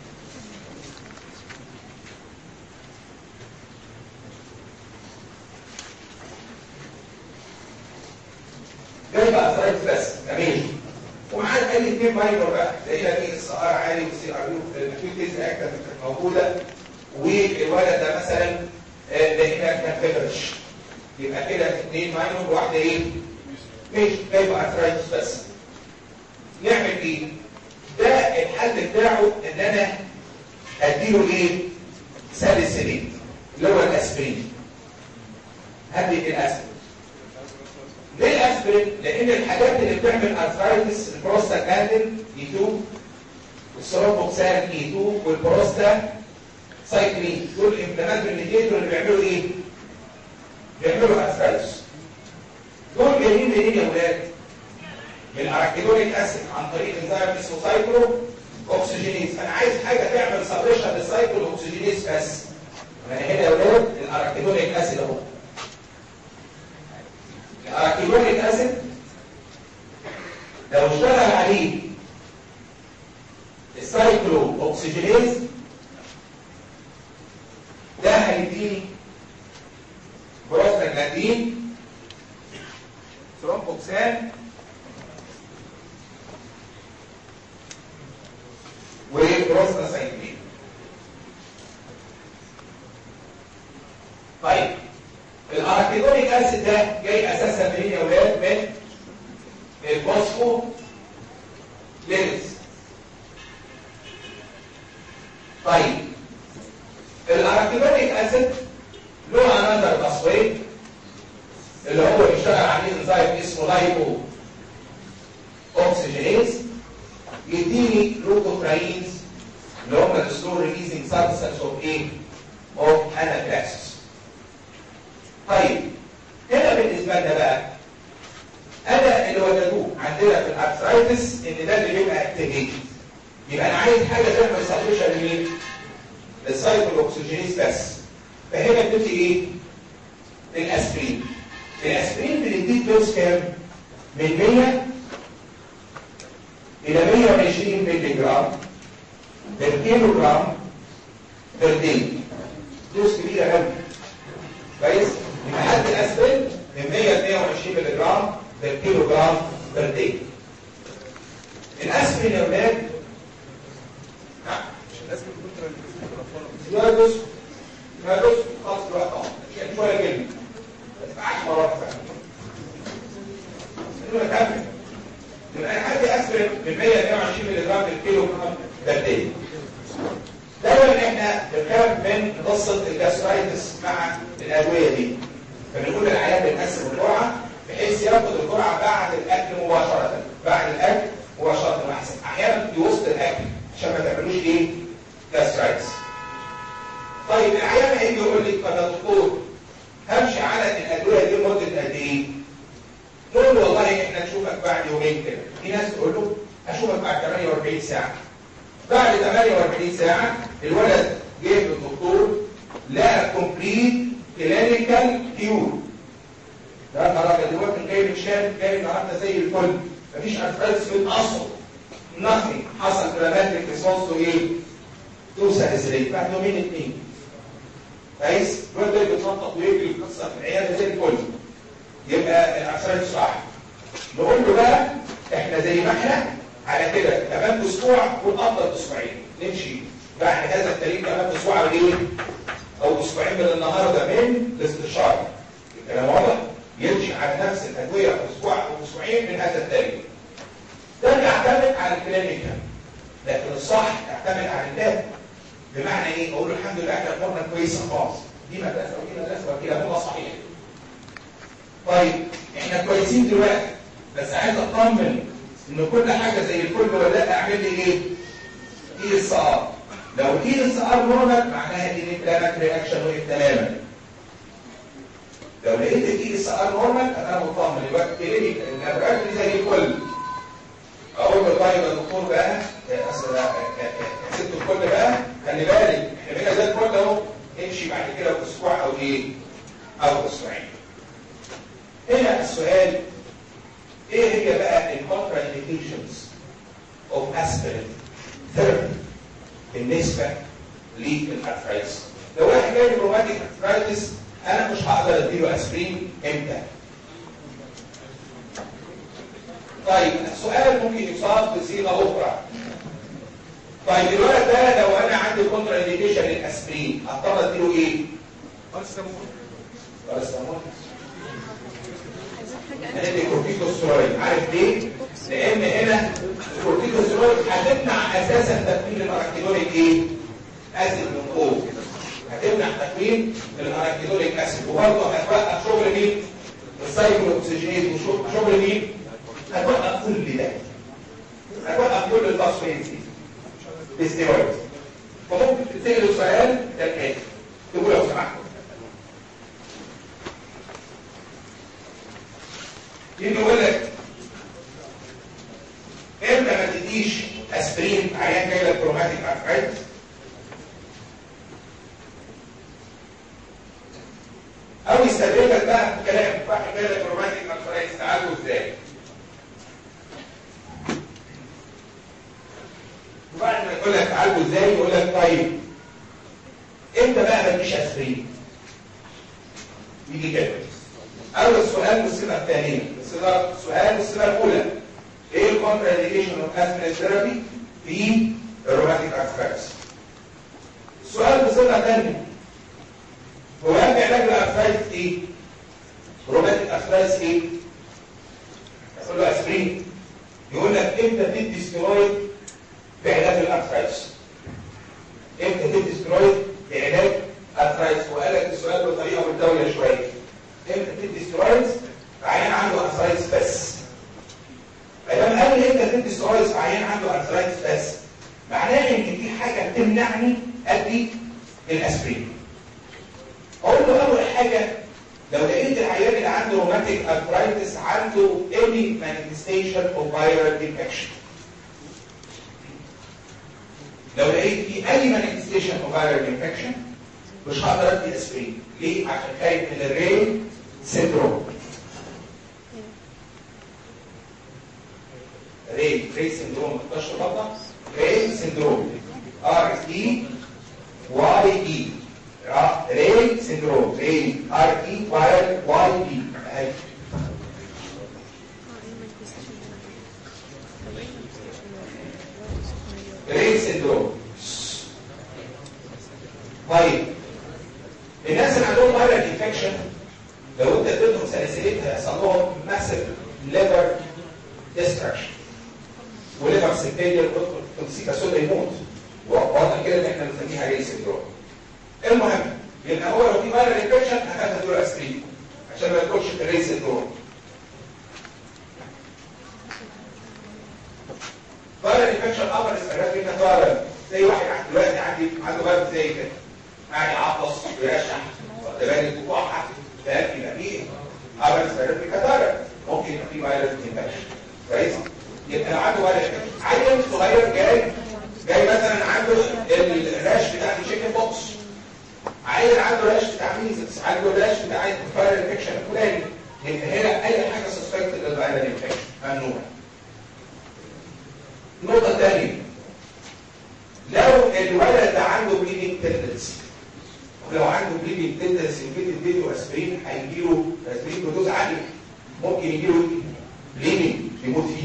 جاي بارثرايتس بس تمام ومعاه اي اثنين ماينور بقى لقينا في اس ار عالي والسي ار يو الكيوتيز اكتر كانت موجوده والولد ده مثلا لقينا كان فيبرش يبقى كده اثنين ماينور وواحده ايه؟ مش جايبه ارثرايتس بس نعمل ايه؟ ده الحل بتاعه ان انا اديله ايه؟ ساليسيلين اللي هو الاسبرين هدي الاسبرين ليه الاسبرين؟ لان الحاجات اللي بتعمل ارثرايتس البروستاجلاندين اي 2 والسيروبوكسان اي 2 والبروستا سايكلين دول الامبلمنت ميديتور اللي بيعملوا ايه؟ بيعملوا ارثرايتس دول جايين منين يا ولاد؟ من الاراكيدونيك اسيد عن طريق انزيم اسمه سايكلو اوكسجينيز انا عايز حاجه تعمل سبريشن للسايكلو اوكسجينيز بس يعني هنا يا ولاد الاراكيدونيك اسيد اهو الاراكيدونيك اسيد لو اشتغل عليه السايكلو اوكسجينيز ده هيديني بروستاجلاندين ثرومبوكسان وبروستاسايكلين طيب الاراكيدونيك اسيد ده جاي اساسا منين يا ولاد من الفوسفو لينز طيب الاراكيدونيك اسيد له انذر تصوير اللي هو بيشتغل عليه انزيم اسمه لايبو اوكسجينيز يديني لوكوتراينز اللي هم السلو ريليزنج سبستانس اوف ايه؟ اوف انافلاكسس. طيب هنا بالنسبه لنا بقى انا اللي وجدوه عندنا في الارثرايتس ان ده اللي بيبقى اكتيفيتد يبقى انا عايز حاجه تعمل سبريشن لمين؟ للسايكل اوكسجينيز بس فهنا بتدي ايه؟ الاسبرين الاسبرين بنديك دوز كام؟ من 100 الى 120 مللي جرام بالكيلو جرام بالدي دوز كبيره قوي كويس يبقى حد الاسبرين من 100 ل 120 مللي جرام بالكيلو جرام بالدي الاسبرين يا ولاد لازم يكون ترانزيت الاطفال لا دوز لا دوز خلاص دلوقتي اه يعني شويه كلمه بس 10 مرات فعلا نكمل يبقى انا عندي اسبرين من 100 ل 120 مللي جرام بالكيلو جرام بالدي دايما احنا بنخاف من قصه الجاسترايتس مع الادويه دي فبنقول للعيان بنقسم الجرعه بحيث ياخد الجرعه بعد الاكل مباشره بعد الاكل مباشره واحسن احيانا في وسط الاكل عشان ما تعملوش ايه جاسترايتس طيب العيان هيجي يقول لي طب يا دكتور همشي على الادويه دي مده قد ايه؟ نقول له والله احنا نشوفك بعد يومين كده في ناس تقول له اشوفك بعد 48 ساعه بعد 48 ساعه الولد جه للدكتور لقى كومبليت كلينيكال كيور ده النهارده دلوقتي جاي من شام جاي النهارده زي الفل مفيش ارثرايتس من اصله nothing حصل كلاماتريك ريسبونس تو ايه؟ تو ساليسيليت بعد يومين اثنين كويس؟ الواد ده بيتنطط ويجري القصه في العياده زي الفل يبقى الارثرايتس صح نقول له بقى احنا زي ما احنا على كده كمان اسبوع والافضل اسبوعين نمشي بعد هذا التاريخ كمان اسبوع او ايه؟ او اسبوعين من النهارده من الاستشاره الكلام واضح؟ يمشي على نفس الادويه في اسبوع او اسبوعين من هذا التاريخ ده بيعتمد على الكلينيكال لكن الصح يعتمد على الداتا بمعنى ايه؟ اقول له الحمد لله احنا امورنا كويسه خالص دي مدرسه ودي مدرسه وكده هو صحيح طيب احنا كويسين دلوقتي بس عايز اطمن ان كل حاجه زي الفل ولا لا اعمل لي ايه؟ اي اس ار لو اي اس ار نورمال معناها ان الانفلامات رياكشن وقف تماما لو لقيت الاي اس ار نورمال انا مطمن يبقى كلينيك الابراج دي زي الفل اقول له طيب يا دكتور بقى اصل ست الكل بقى خلي بالك احنا بقينا زي الفل اهو امشي بعد كده باسبوع او ايه؟ او اسبوعين. هنا السؤال ايه هي بقى الكونترا انديكيشنز اوف اسبرين ثيرابي بالنسبه للارثرايتس؟ لو واحد جاي روماتيك ارثرايتس انا مش هقدر اديله اسبرين امتى؟ طيب السؤال ممكن يصاب بصيغه اخرى طيب الولد ده لو انا عندي كونترا انديكيشن للاسبرين اضطر اديله ايه؟ بارسيتامول باراسيتامول عايزين حاجه هندي كورتيكوستيرويد عارف ليه؟ لان هنا الكورتيكوستيرويد هتمنع اساسا تكوين الاراكيدونيك ايه؟ اسيد من فوق هتمنع تكوين الاراكيدونيك اسيد وبرضه هتوقف شغل مين؟ السايكلو اوكسجينيز وشغل مين؟ هتوقف كل ده هتوقف كل الفاسفينز دي بالستيرويد فممكن تسألوا سؤال ده الآتي تقول لو سمحتوا يجي يقول لك امتى ما تديش اسبرين عيان جاي لك كروماتيك ارثرايتس او يستدرجك بقى في كلام واحد جاي لك كروماتيك ارثرايتس تعالوا ازاي وبعد ما يقول لك تعالوا ازاي يقول لك طيب امتى بقى ما تديش اسبرين يجي كده اول سؤال بالصيغه الثانيه الصيغه سؤال بالصيغه الاولى ايه الكونترا انديكيشن اوف اسبرين ثيرابي في الروماتيك ارثرايتس السؤال بصيغه ثانيه هو اهم علاج الارثرايتس ايه روماتيك ارثرايتس ايه يقول له اسبرين يقول لك امتى تدي ستيرويد في علاج الارثرايتس امتى تدي ستيرويد في علاج ارثرايتس وقال لك السؤال بطريقه متداوله شويه امتى تدي ستيرويدز عيان عنده ارثرايتس بس فلما قال لي امتى تدي ستيرويدز عيان عنده ارثرايتس بس معناه ان في حاجه تمنعني ادي الاسبرين اقول له اول حاجه لو لقيت العيان اللي عنده روماتيك ارثرايتس عنده any manifestation of viral infection لو لقيت في اي manifestation of viral infection مش هقدر ادي اسبرين ليه؟ عشان خايف من الري سيندروم ري ري سيندروم ما تقدرش تطبق ري سيندروم ار اي واي اي ري سيندروم ري ار اي واي واي اي ري سيندروم طيب الناس اللي عندهم فايرال انفكشن لو انت اديتهم سلاسلين هيحصل لهم ماسيف ليفر ديستراكشن وليفر سيكتيريال توكسيكا سودا يموت واضح كده ان احنا بنسميها ري سيندروم المهم يبقى هو لو في فايرال انفكشن هتاخد دول اسبرين عشان ما يدخلش في الري سيندروم فايرال انفكشن امر استراتيجي كفاره زي واحد دلوقتي عندي عنده برد زي كده قاعد يعطس ويرشح واخد بالك وقع فاهم يبقى فيه امر استراتيجي كفاره ممكن يبقى فيه فايرال انفكشن كويس يبقى لو عنده فايرال عيل صغير جاي جاي مثلا عنده الراش بتاع الشيكن بوكس عيل عنده راش بتاع ميزلز عنده راش بتاع فايرال انفكشن الفلاني يبقى هنا اي حاجه سسبكت للفايرال انفكشن ممنوع النقطة الثانية لو الولد ده عنده بليدنج تندنسي لو عنده بليدنج تندنسي وفيت اديله اسبرين هيجيله اسبرين بدوز عالية ممكن يجيله بليدنج يموت فيه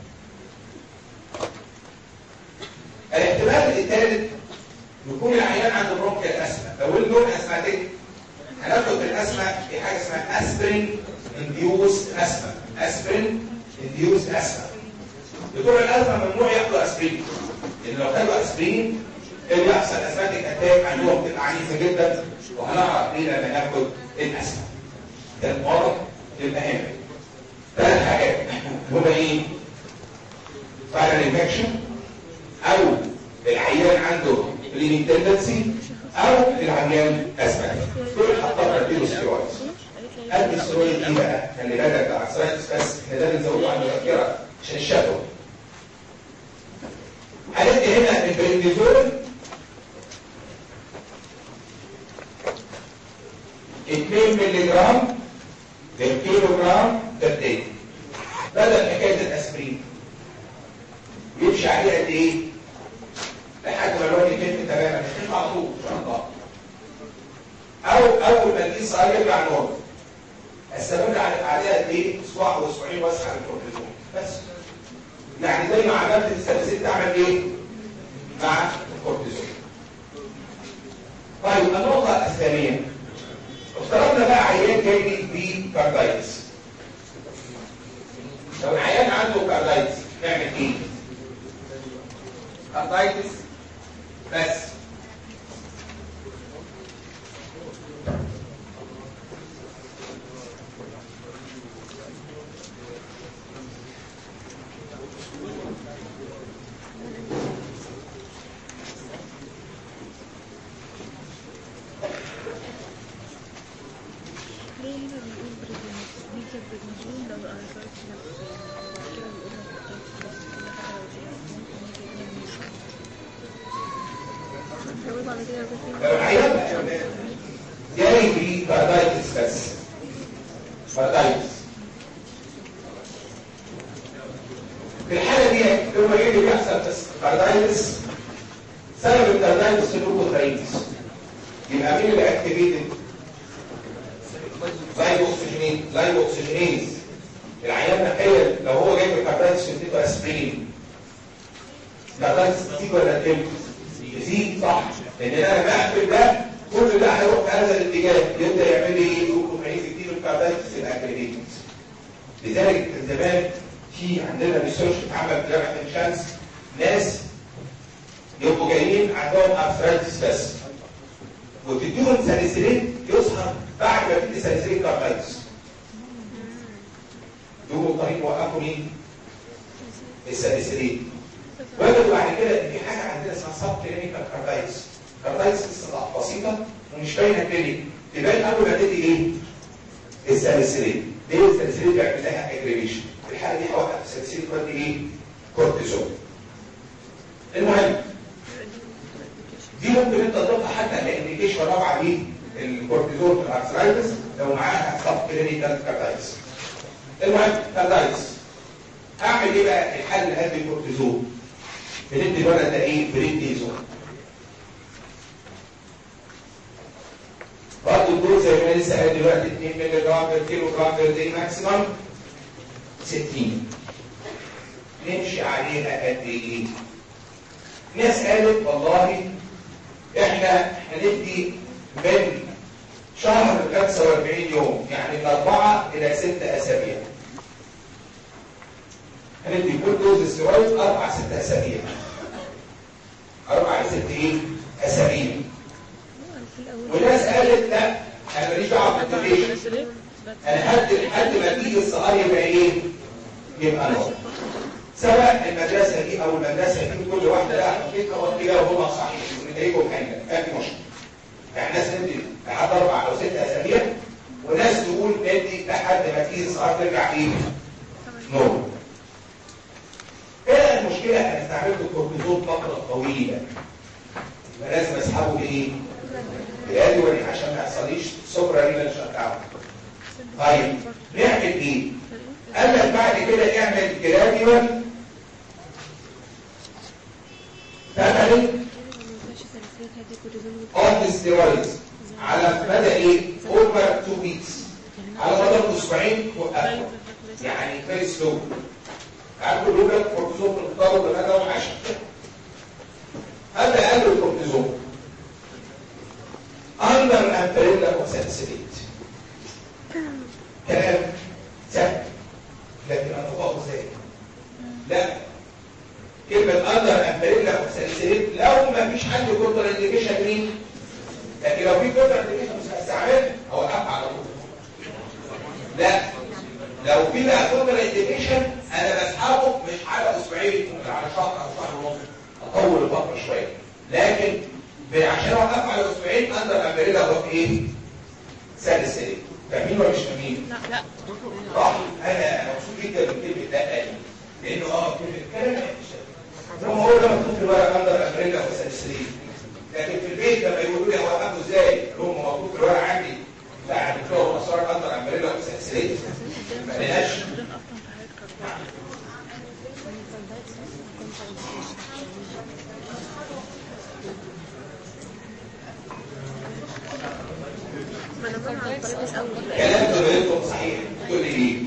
الاحتمال الثالث يكون العيان عنده برونكيال اسما لو اللون اسماتيك هناخد في الاسما في حاجه اسمها اسبرين انديوس اسما اسبرين انديوس اسما بتوع الازمه ممنوع ياخدوا اسبرين لان لو خدوا اسبرين اللي بيحصل اسماتيك اتاك عندهم بتبقى عنيفه جدا وهنعرف ليه لما ناخد الاسما ده واضح يبقى هنا ثلاث حاجات هما ايه؟ فايرال انفكشن او العيان عنده بليدنج تندنسي او العيان اسماتيك دول حطها ترتيب ستيرويدز قد الستيرويد ايه بقى؟ خلي بالك ده عصايتس بس احنا ده بنزوده عن المذكره عشان الشفوي هندي هنا البريديزول 2 مللي جرام بالكيلو جرام بالدين بدل حكايه الاسبرين يمشي عليه قد ايه؟ لحد ما الواد يخف تماما يخف على طول ان شاء الله او اول ما تقيس صغير يرجع نورمال استمر على عليها قد ايه؟ اسبوع او اسبوعين واسحب الكورتيزون بس يعني زي ما عملت السلسله تعمل ايه؟ مع الكورتيزون طيب النقطه الثانيه افترضنا بقى عيان جاي لي بكاردايتس لو العيان عنده كاردايتس نعمل ايه؟ كاردايتس بس ليه هنا بيقول بريدنج بيكتب بريدنجون لو بقى فرق نفس بعد كده بيقول لك بس كل حاجة لو دي ممكن يجي يعمل مشكلة بعد كده يبقى لو العيان جاي لي كاردايتس بس كاردايتس في الحالة دي هو ايه اللي بيحصل بس كاردايتس سبب الكاردايتس اللوكوترايتس يبقى مين اللي اكتيفيتد لايبوكسجينيز لايبوكسجينيز العيان تخيل لو هو جاي بكاردايتس يديله اسبرين كاردايتس تزيد ولا تقل؟ تزيد صح لان انا لما اقفل ده كل ده هيروح في هذا الاتجاه يبدا يعمل لي ايه؟ لوكوترايتس يديله الكاردايتس الاكريديتد لذلك كان زمان في عندنا ريسيرش اتعمل في جامعه الشمس ناس يبقوا جايين عندهم ارثرايتس بس وتديهم ساليسيلين يظهر بعد ما تدي ساليسيلين كاردايتس يقوموا الطريق وقفوا مين؟ الساليسيلين وجدوا بعد كده ان في حاجه عندنا اسمها سب كلينيكال كاردايتس كاردايتس لسه بسيطه ومش باينه كلينيك تبان اول ما تدي ايه؟ الساليسيلين ليه الساليسيلين بيعمل لها اجريشن في الحاله دي هوقف الساليسيلين تودي ايه؟ كورتيزون المهم دي ممكن انت تضيفها حتى كانديكيشن رابعه دي الكورتيزون في الارثرايتس لو معاها سب كلينيكال كاردايتس المهم كاردايتس اعمل ايه بقى الحل هذه الكورتيزون بندي الولد ده ايه بريدنيزون برضه الدوز زي ما لسه قال دلوقتي 2 مللي جرام بير كيلو جرام بير دي ماكسيمم 60 نمشي عليها قد ايه؟ ناس قالت والله احنا هندي من شهر 45 يوم يعني من 4 الى 6 اسابيع هندي كل دوز ستيرويد 4 6 اسابيع 4 ل 6 ايه؟ اسابيع في الأول وناس قالت لا انا ماليش دعوه بالديليشن انا هدي لحد ما تيجي الصغار يبقى ايه؟ يبقى نور سواء المدرسه دي او المدرسه دي كل واحده لها حقيقه واتجاه وهما صحيح ونتائجهم حلوه ما في مشكله يعني ناس ندي لحد اربع او ست اسابيع وناس تقول ندي لحد ما تيجي الصغار ترجع ايه؟ نور هنا المشكله انا استعملت الكورتيزون فتره طويله يبقى لازم اسحبه بايه؟ بالادويه عشان ما يحصليش سوبرا رينال شت اوت طيب نعمل ايه؟ قال لك بعد كده اعمل جراديوال تملك ما ينفعش سلسلة هذه كورتيزون اوف ستيرويدز على مدى ايه؟ اوفر 2 ويكس على مدى اسبوعين وقفوا يعني فيري سلو عارفوا بيقول لك كورتيزون في الطلب بمدى 10 هذا قال الكورتيزون اندر امبريلا وسلسليت كلام سهل لكن اطبقه ازاي؟ لا كلمة اندر امبريلا وسلسليت لو ما فيش عندي كونتر انديكيشن مين؟ لكن لو في كونتر انديكيشن مش هستعملها اوقفها على طول لا لو في بقى كونتر انديكيشن انا بسحبه مش على اسبوعين ممكن على شهر او شهر ونص اطول الفتره شويه لكن ب- عشان اوقفه على اسبوعين اندر امبريلا هو في ايه؟ سلسليت فاهمين ولا مش فاهمين؟ لا لا صح انا مبسوط جدا من كلمه لا دي لانه اه كلمه كلام زي ما هو ده مكتوب في الورقه اندر امريكا وسلسلين لكن في البيت لما يقولوا لي اوقفه ازاي هم مكتوب في الورقه عندي بتاع الدكتور اسرار اندر امريكا وسلسلين ما لقاش بدون اصلا في حياتك أربعة. ما انا بقى على الطريق بس اول كلام زميلتكم صحيح تقول لي ليه؟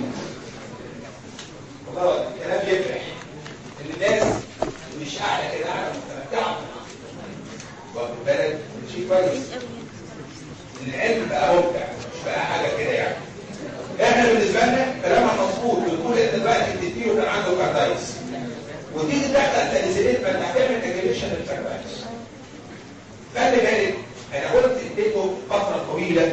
والله الكلام يفرح ان الناس مش قاعده كده قاعده متمتعه واخد بالك ده شيء كويس العلم بقى ممتع مش بقى حاجه كده يعني احنا بالنسبه لنا كلامها مظبوط بتقول ان دلوقتي الدكتور كان عنده كاردايس وتيجي تحت التنزيلات ما انت هتعمل اجريشن للكاردايس خلي بالك انا قلت اديته فتره طويله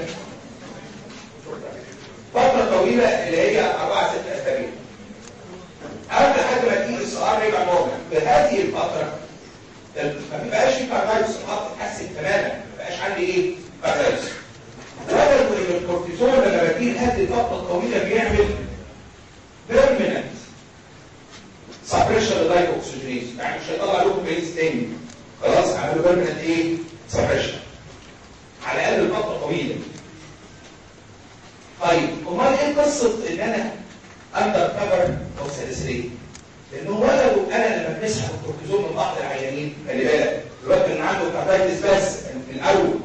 فتره طويله اللي هي 4 6 اسابيع قبل لحد ما تيجي السؤال رجع نورمال في هذه الفتره ما بيبقاش في كاردايس خط اتحسن تماما ما بقاش عندي ايه كاردايس وجدوا ان الكورتيزون لما بتيجي هذه الفتره الطويله بيعمل بيرمننت سبريشن للايك اوكسجينيز يعني مش هيطلع لكم بيز تاني خلاص عملوا بيرمننت ايه سبريشن على الاقل فتره طويله طيب امال ايه قصه ان انا اندر كفر او سلسليه لان هو لو انا لما بنسحب الكورتيزون من بعض العيانين خلي بالك الواد كان عنده كاردايتس بس في الاول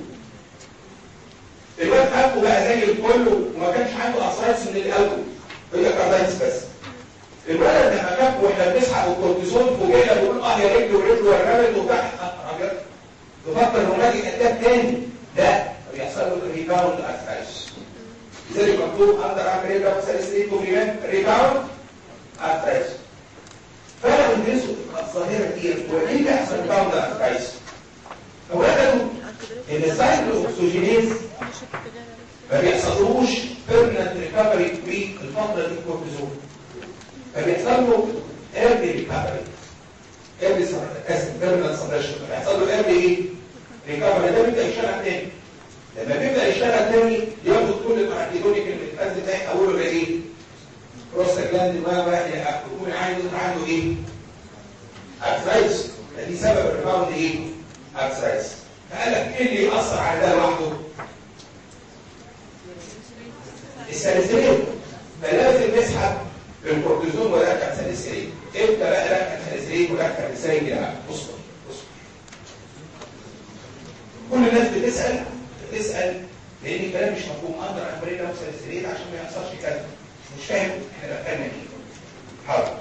الواد حقه بقى زي الفل وما كانش عنده ارثرايتس من الاول هي كاردايتس بس الولد لما كان واحنا بنسحب الكورتيزون فوجئنا بنقول اه يا رجل ورجل ورمت وبتاع راجل تفكر انه راجل اتاك تاني لا بيحصل له ريباوند ارثرايتس لذلك مكتوب اندر امريكا سلسلين كوميمان ريباوند ارثرايتس فانا بندرسوا الظاهره دي وليه بيحصل ريباوند ارثرايتس فوجدوا ان السايكلوكسوجينيز ما بيحصلوش بيرمننت ريكفري في الفتره دي الكورتيزون فبيحصل له ايرلي ريكفري ايرلي اسف بيرمننت سبريشن فبيحصل له ايرلي ايه؟ ريكفري ده بيبدا يشتغل تاني لما بيبدا يشتغل تاني ياخد كل الاركيدونيك اللي بتنزل ده يحوله لايه؟ بروستاجلاند و و يكون عنده عنده ايه؟ ارثرايتس دي سبب الريباوند ايه؟ ارثرايتس فقال لك ايه اللي ياثر على ده لوحده؟ السلسلين فلازم نسحب الكورتيزون ونركب سلسلين امتى بقى نركب سلسلين ونركب سلسلين لا اصبر اصبر كل الناس بتسال بتسال لان الكلام مش مفهوم اقدر امرين له سلسلين عشان ما يحصلش كذا مش فاهم احنا دخلنا ايه حاضر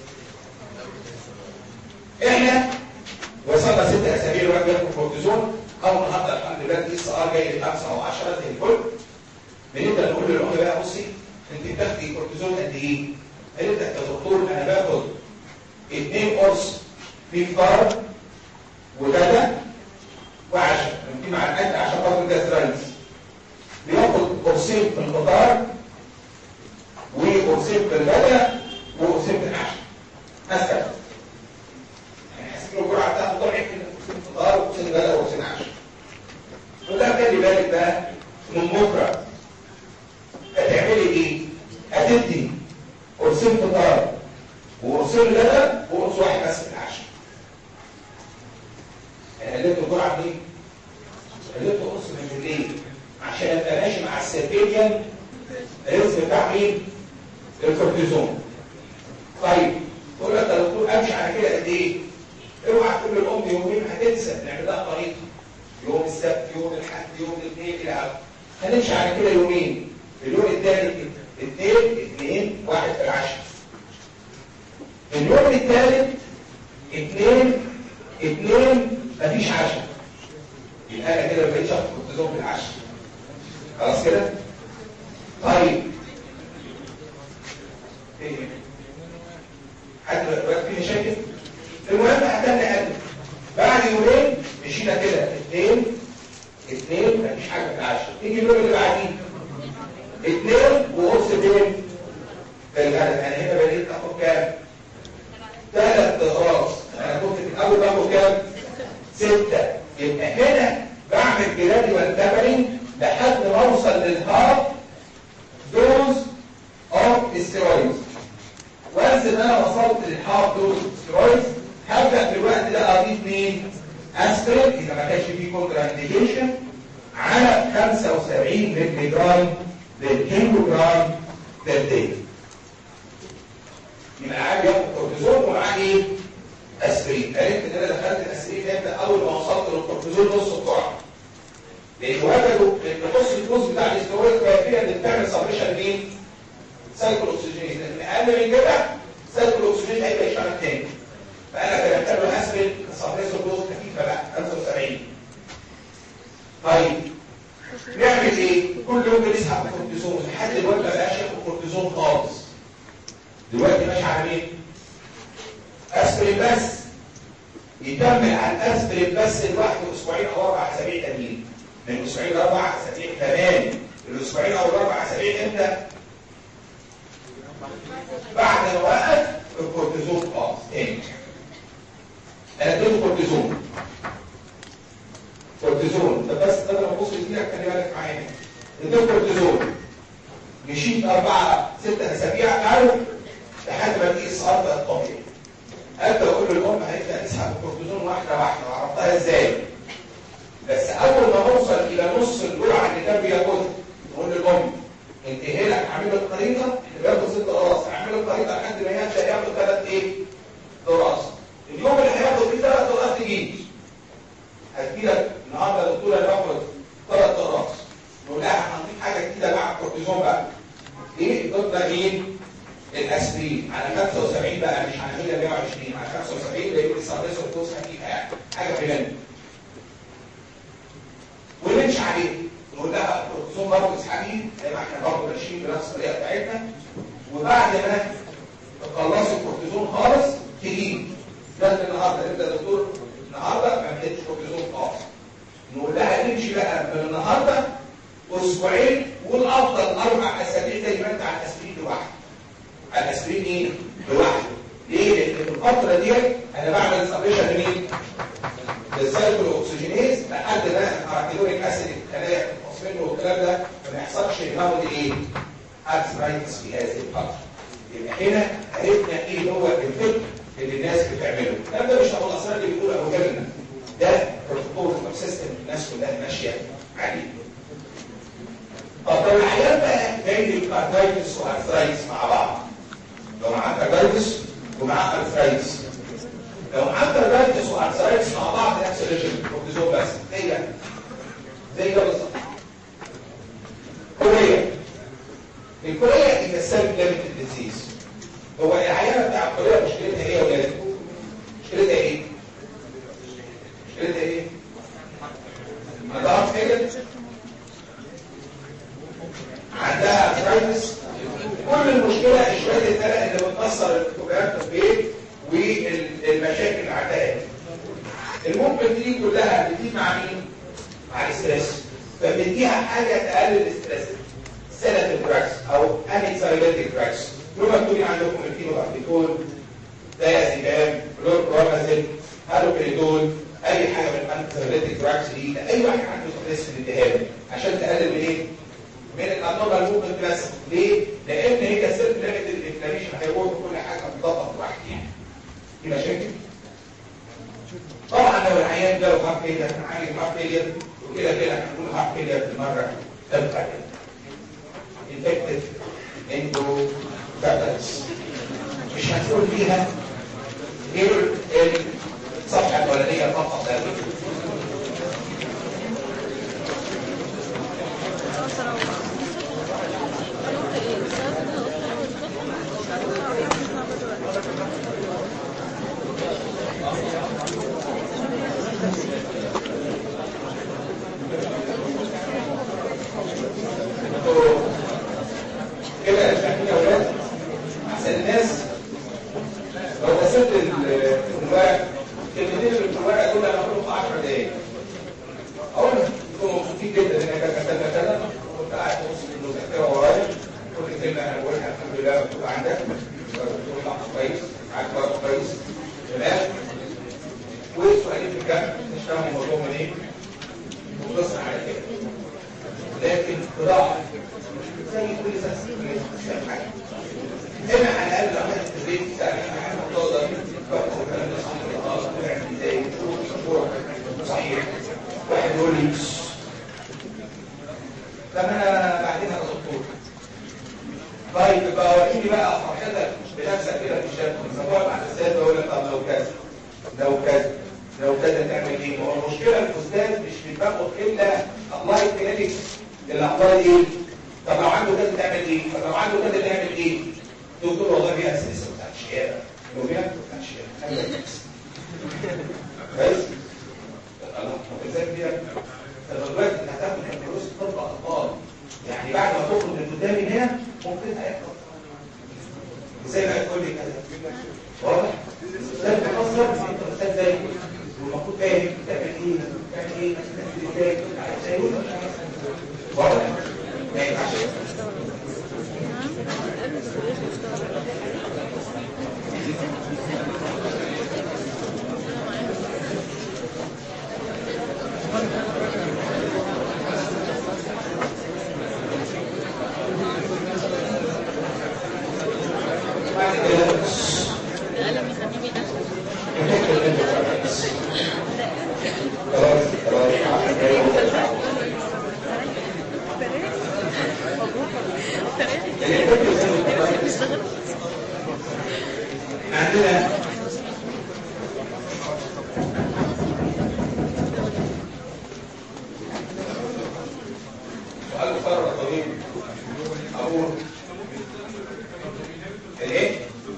احنا وصلنا ست اسابيع الواد بياخد كورتيزون او النهارده الحمد لله دي اس ار جاي لخمسه او 10 زي الفل بنبدا نقول للام بقى بصي انت بتاخدي كورتيزون قد ايه؟ قالت لك يا دكتور انا باخد اثنين قرص في فطار وغدا وعشاء يمكن مع الاكل عشان خاطر الجاسترايتس بياخد قرصين في الفطار وقرصين في الغدا وقرصين في العشاء مثلا يعني حسيت ان الجرعه بتاعته طلعت من قرصين فطار وقرصين غدا وقرصين عشاء وده خلي بالك بقى من بكره هتعملي ايه؟ هتدي قرصين فطار وقرصين غدا وقرص واحد بس في العشاء. انا قلت الجرعه دي قلت قرص من بالليل عشان ابقى ماشي مع السيركيديان الريسك بتاع مين؟ الكورتيزون. طيب تقول لك يا دكتور امشي على كده قد ايه؟ اوعى تقول للام يومين هتنسى نعمل لها خريطه يوم السبت يوم الاحد يوم الاثنين الى اخره هنمشي على كده يومين اليوم الثالث اثنين اثنين واحد في العشر اليوم الثالث اثنين اثنين مفيش عشاء يبقى انا كده ما بقتش اخد كورتيزون في العشاء خلاص كده طيب ايه حد دلوقتي في مشاكل المهم هتنى قلب بعد يومين مشينا كده اثنين اثنين مفيش حاجه في العشاء تيجي اليوم اللي بعديه اثنين وقص فين في الغداء انا هنا بقيت اخد كام ثلاث اغراض انا كنت في الاول باخد كام ستة يبقى هنا بعمل جراديوال تمرين لحد ما اوصل للهارت دوز اوف ستيرويدز وانس ان انا وصلت للهارت دوز ستيرويدز هبدا في الوقت ده اضيف مين اسبرين اذا ما كانش فيه كونترا انديكيشن على 75 مللي جرام بالكيلو جرام بالدي يبقى عادي ياخد كورتيزون ومعاه ايه؟ اسبرين عرفت ان انا دخلت الاسبرين امتى اول ما وصلت للكورتيزون نص الجرعه لان وجدوا ان نص الدوز بتاع الاسترويد كافيه ان تعمل سبريشن مين؟ سايكل اوكسجين لان اقل من كده سايكل اوكسجين هيبقى يشتغل تاني فانا كتبت له اسبرين سبريسور دوز خفيفه بقى 75 طيب نعمل ايه؟ كل يوم بنسحب كورتيزون لحد دلوقتي ما بقاش ياخد كورتيزون خالص دلوقتي ماشي على مين؟ اسبرين بس يكمل على الاسبرين بس لوحده اسبوعين او اربع اسابيع تانيين من اسبوعين لاربع اسابيع كمان الاسبوعين او الاربع اسابيع امتى؟ بعد ما وقف الكورتيزون خالص تاني انا اديته كورتيزون كورتيزون ده بس بدل ما ابص لك خلي بالك معايا اديته كورتيزون مشيت اربعه ستة اسابيع تعرف لحد ما تقيس عرض الطبيعي ابدا اقول للام هيبدا تسحب الكورتيزون واحده واحده وعرفتها ازاي بس اول ما اوصل الى نص الجرعه اللي كان بياخدها نقول للام انت هنا هعمل لك خريطه اللي بياخد ست قراص هعمل لك خريطه لحد ما يبدا ياخد ثلاث ايه؟ قراص اليوم اللي هياخد فيه ثلاث قراص تجيب هتجي لك النهارده يا دكتوره باخد ثلاث قراص نقول لها هنضيف حاجه جديده مع الكورتيزون بقى ايه ضد مين؟ الاسبرين على 75 بقى مش على 100 120 على 75 لان السبريسور دوز خفيفه يعني حاجه في منه ونمشي عليه نقول لها الكورتيزون برضه اسحبيه زي ما احنا برضه ماشيين بنفس الطريقه بتاعتنا وبعد ما تخلصي الكورتيزون خالص تجيب ده النهارده انت يا دكتور النهارده ما اديتش كورتيزون خالص نقول لها نمشي بقى من النهارده اسبوعين والافضل اربع اسابيع زي ما انت على الاسبرين لوحده على الاسبرين ايه؟ لوحده ليه؟ لان في الفتره دي انا بعمل سبريشن لمين؟ للسايكل اوكسجينيز لحد ما الاركيدونيك اسيد الخلايا الفوسفين والكلام ده ما يحصلش ريباوند ايه؟ ارثرايتس في هذه الفتره يبقى هنا عرفنا ايه هو الفكر اللي الناس بتعمله الكلام ده مش ابو الاسرار اللي بيقول ابو جبلنا ده بروتوكول او سيستم الناس كلها ماشيه عليه طب لو العيان بقى جاي لي كاردايتس وارثرايتس مع بعض لو معاه كاردايتس ومعاه ارثرايتس لو معاه كاردايتس وارثرايتس مع بعض نفس الريجيم كورتيزون بس زي ده زي ده بالظبط كوريا الكوريا دي السيلف ليميتد ديزيز هو العيانه بتاع الكوريا مشكلتها ايه يا ولاد؟ مشكلتها ايه؟ مشكلتها ايه؟ عندها فكره عندها ارثرايتس كل المشكله شويه الفرق اللي بتاثر الكوبيات في البيت والمشاكل اللي عندها الممكن دي كلها بتيجي مع مين؟ مع الاستريس فبنديها حاجه تقلل الاستريس سيلاتيف دراكس او انكسايلاتيك دراكس دول مكتوبين عندكم الفينوباربيتول دايازيبام لوربرامازين هالوبريدول اي حاجه من الانكسايلاتيك دراكس دي اي واحد عنده ستريس بنديها له عشان تقلل من ايه؟ من الانورمال موفمنت كلاس ليه؟ لان هي سيلف ليميتد الانفلاميشن هيروح كل حاجه مضبط واحد يعني في مشاكل؟ طبعا لو العيان ده له هارت فيلير هنعالج هارت فيلير وكده كده هنقول هارت فيلير في المره تبقى انفكتد اندو كاتالس مش هنقول فيها غير الصفحه الاولانيه فقط أسرع أنا قلت إيه الساعة كده قلت أول الصبح وبعدين أعرف نسمع دلوقتي انتوا كده فاهمين يا ولاد احسن الناس لو قسمت ال- الورق الكلمتين اللي في الورق دول انا هقولهم في 10 دقايق اولا انتوا مبسوطين جدا ان انا كذا كذا كذا كنت قاعد في نص المذاكره ورايا كل كلمه انا بقولها الحمد لله مكتوبه عندك بتقول لحظه كويس عارف وقت كويس تمام والسؤالين في الجنب نشتغل الموضوع منين وخلصنا على كده لكن قراءة زي كل سنة مش فاهم حاجة هنا على الأقل لو أنا ابتديت سنة حاجة تقدر تفكر الكلام ده صح ولا غلط تعمل ازاي تشوف الصورة صحيح واحد يقول لي طب أنا بعدين أنا دكتور طيب بقى وريني بقى فرحتك بنفسك كده في الشارع بقعد مع الأستاذ بقول لك طب لو كذا لو كذا لو كذا تعمل ايه؟ ما هو المشكله الاستاذ مش بياخد الا ابلايد كينيتكس الابلايد ايه؟ طب لو عنده كذا تعمل ايه؟ طب لو عنده كذا تعمل ايه؟ دكتور والله بيها اسئله بتاع الشارع لو بيها بتاع الشارع كويس؟ الله طب ازاي بيها؟ طب دلوقتي انت هتاخد كالكولوس طب اطفال يعني بعد ما تخرج من قدامي هنا ممكن هيحصل ازاي بقى تقول لي كذا؟ واضح؟ الاستاذ بيفسر انت استاذ زي والمفروض فاهم تعمل ايه تعمل ايه تعمل ازاي ازاي يقول واضح؟ ما ينفعش بعد كده القلم يخليني أشرب خلاص خلاص عشان كده عندنا سؤال مقرر طويل أقول الايه؟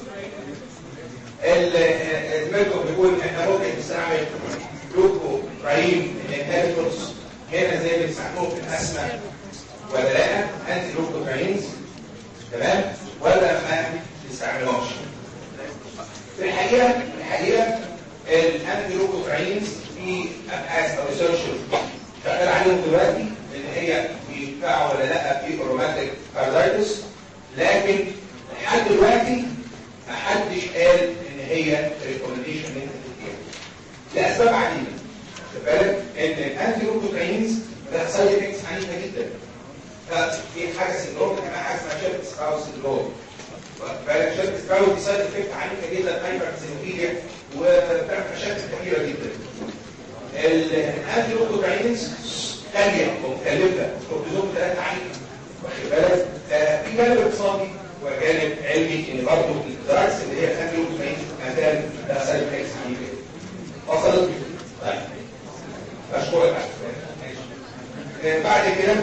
الميكرو بيقول احنا ممكن نستعمل لوكو رايم انهبيتورز هنا زي اللي بيستعملوه في الاسماء ولا لا انتي لوكو رايمز تمام ولا ما نستعملهمش في الحقيقه في الحقيقه الانتي لوكو رايمز في ابحاث او ريسيرش شغال عليهم دلوقتي ان هي بينفعوا ولا لا في روماتيك كاردايتس لكن لحد دلوقتي محدش قال ان هي ريكومنديشن ان انت تديها لاسباب عديده خد بالك ان الانتي لوكوترينز ده سايد افكتس عنيفه جدا ففي حاجه سندروم كمان حاجه اسمها شيرت سباوس سندروم واخد بالك شيرت سباوس دي سايد افكت عنيفه جدا هايبر سينوفيليا وبتعمل مشاكل كثيره جدا الانتي لوكوترينز غاليه ومكلفه كورتيزون ثلاثه عنيفه واخد بالك آه، في جانب اقتصادي وجانب علمي ان برضه الدراجز اللي هي الانتي لوكوترينز مثلا ده سايد افكتس عنيفه وصلت طيب اشكرك على السؤال. ماشي. آه، بعد كده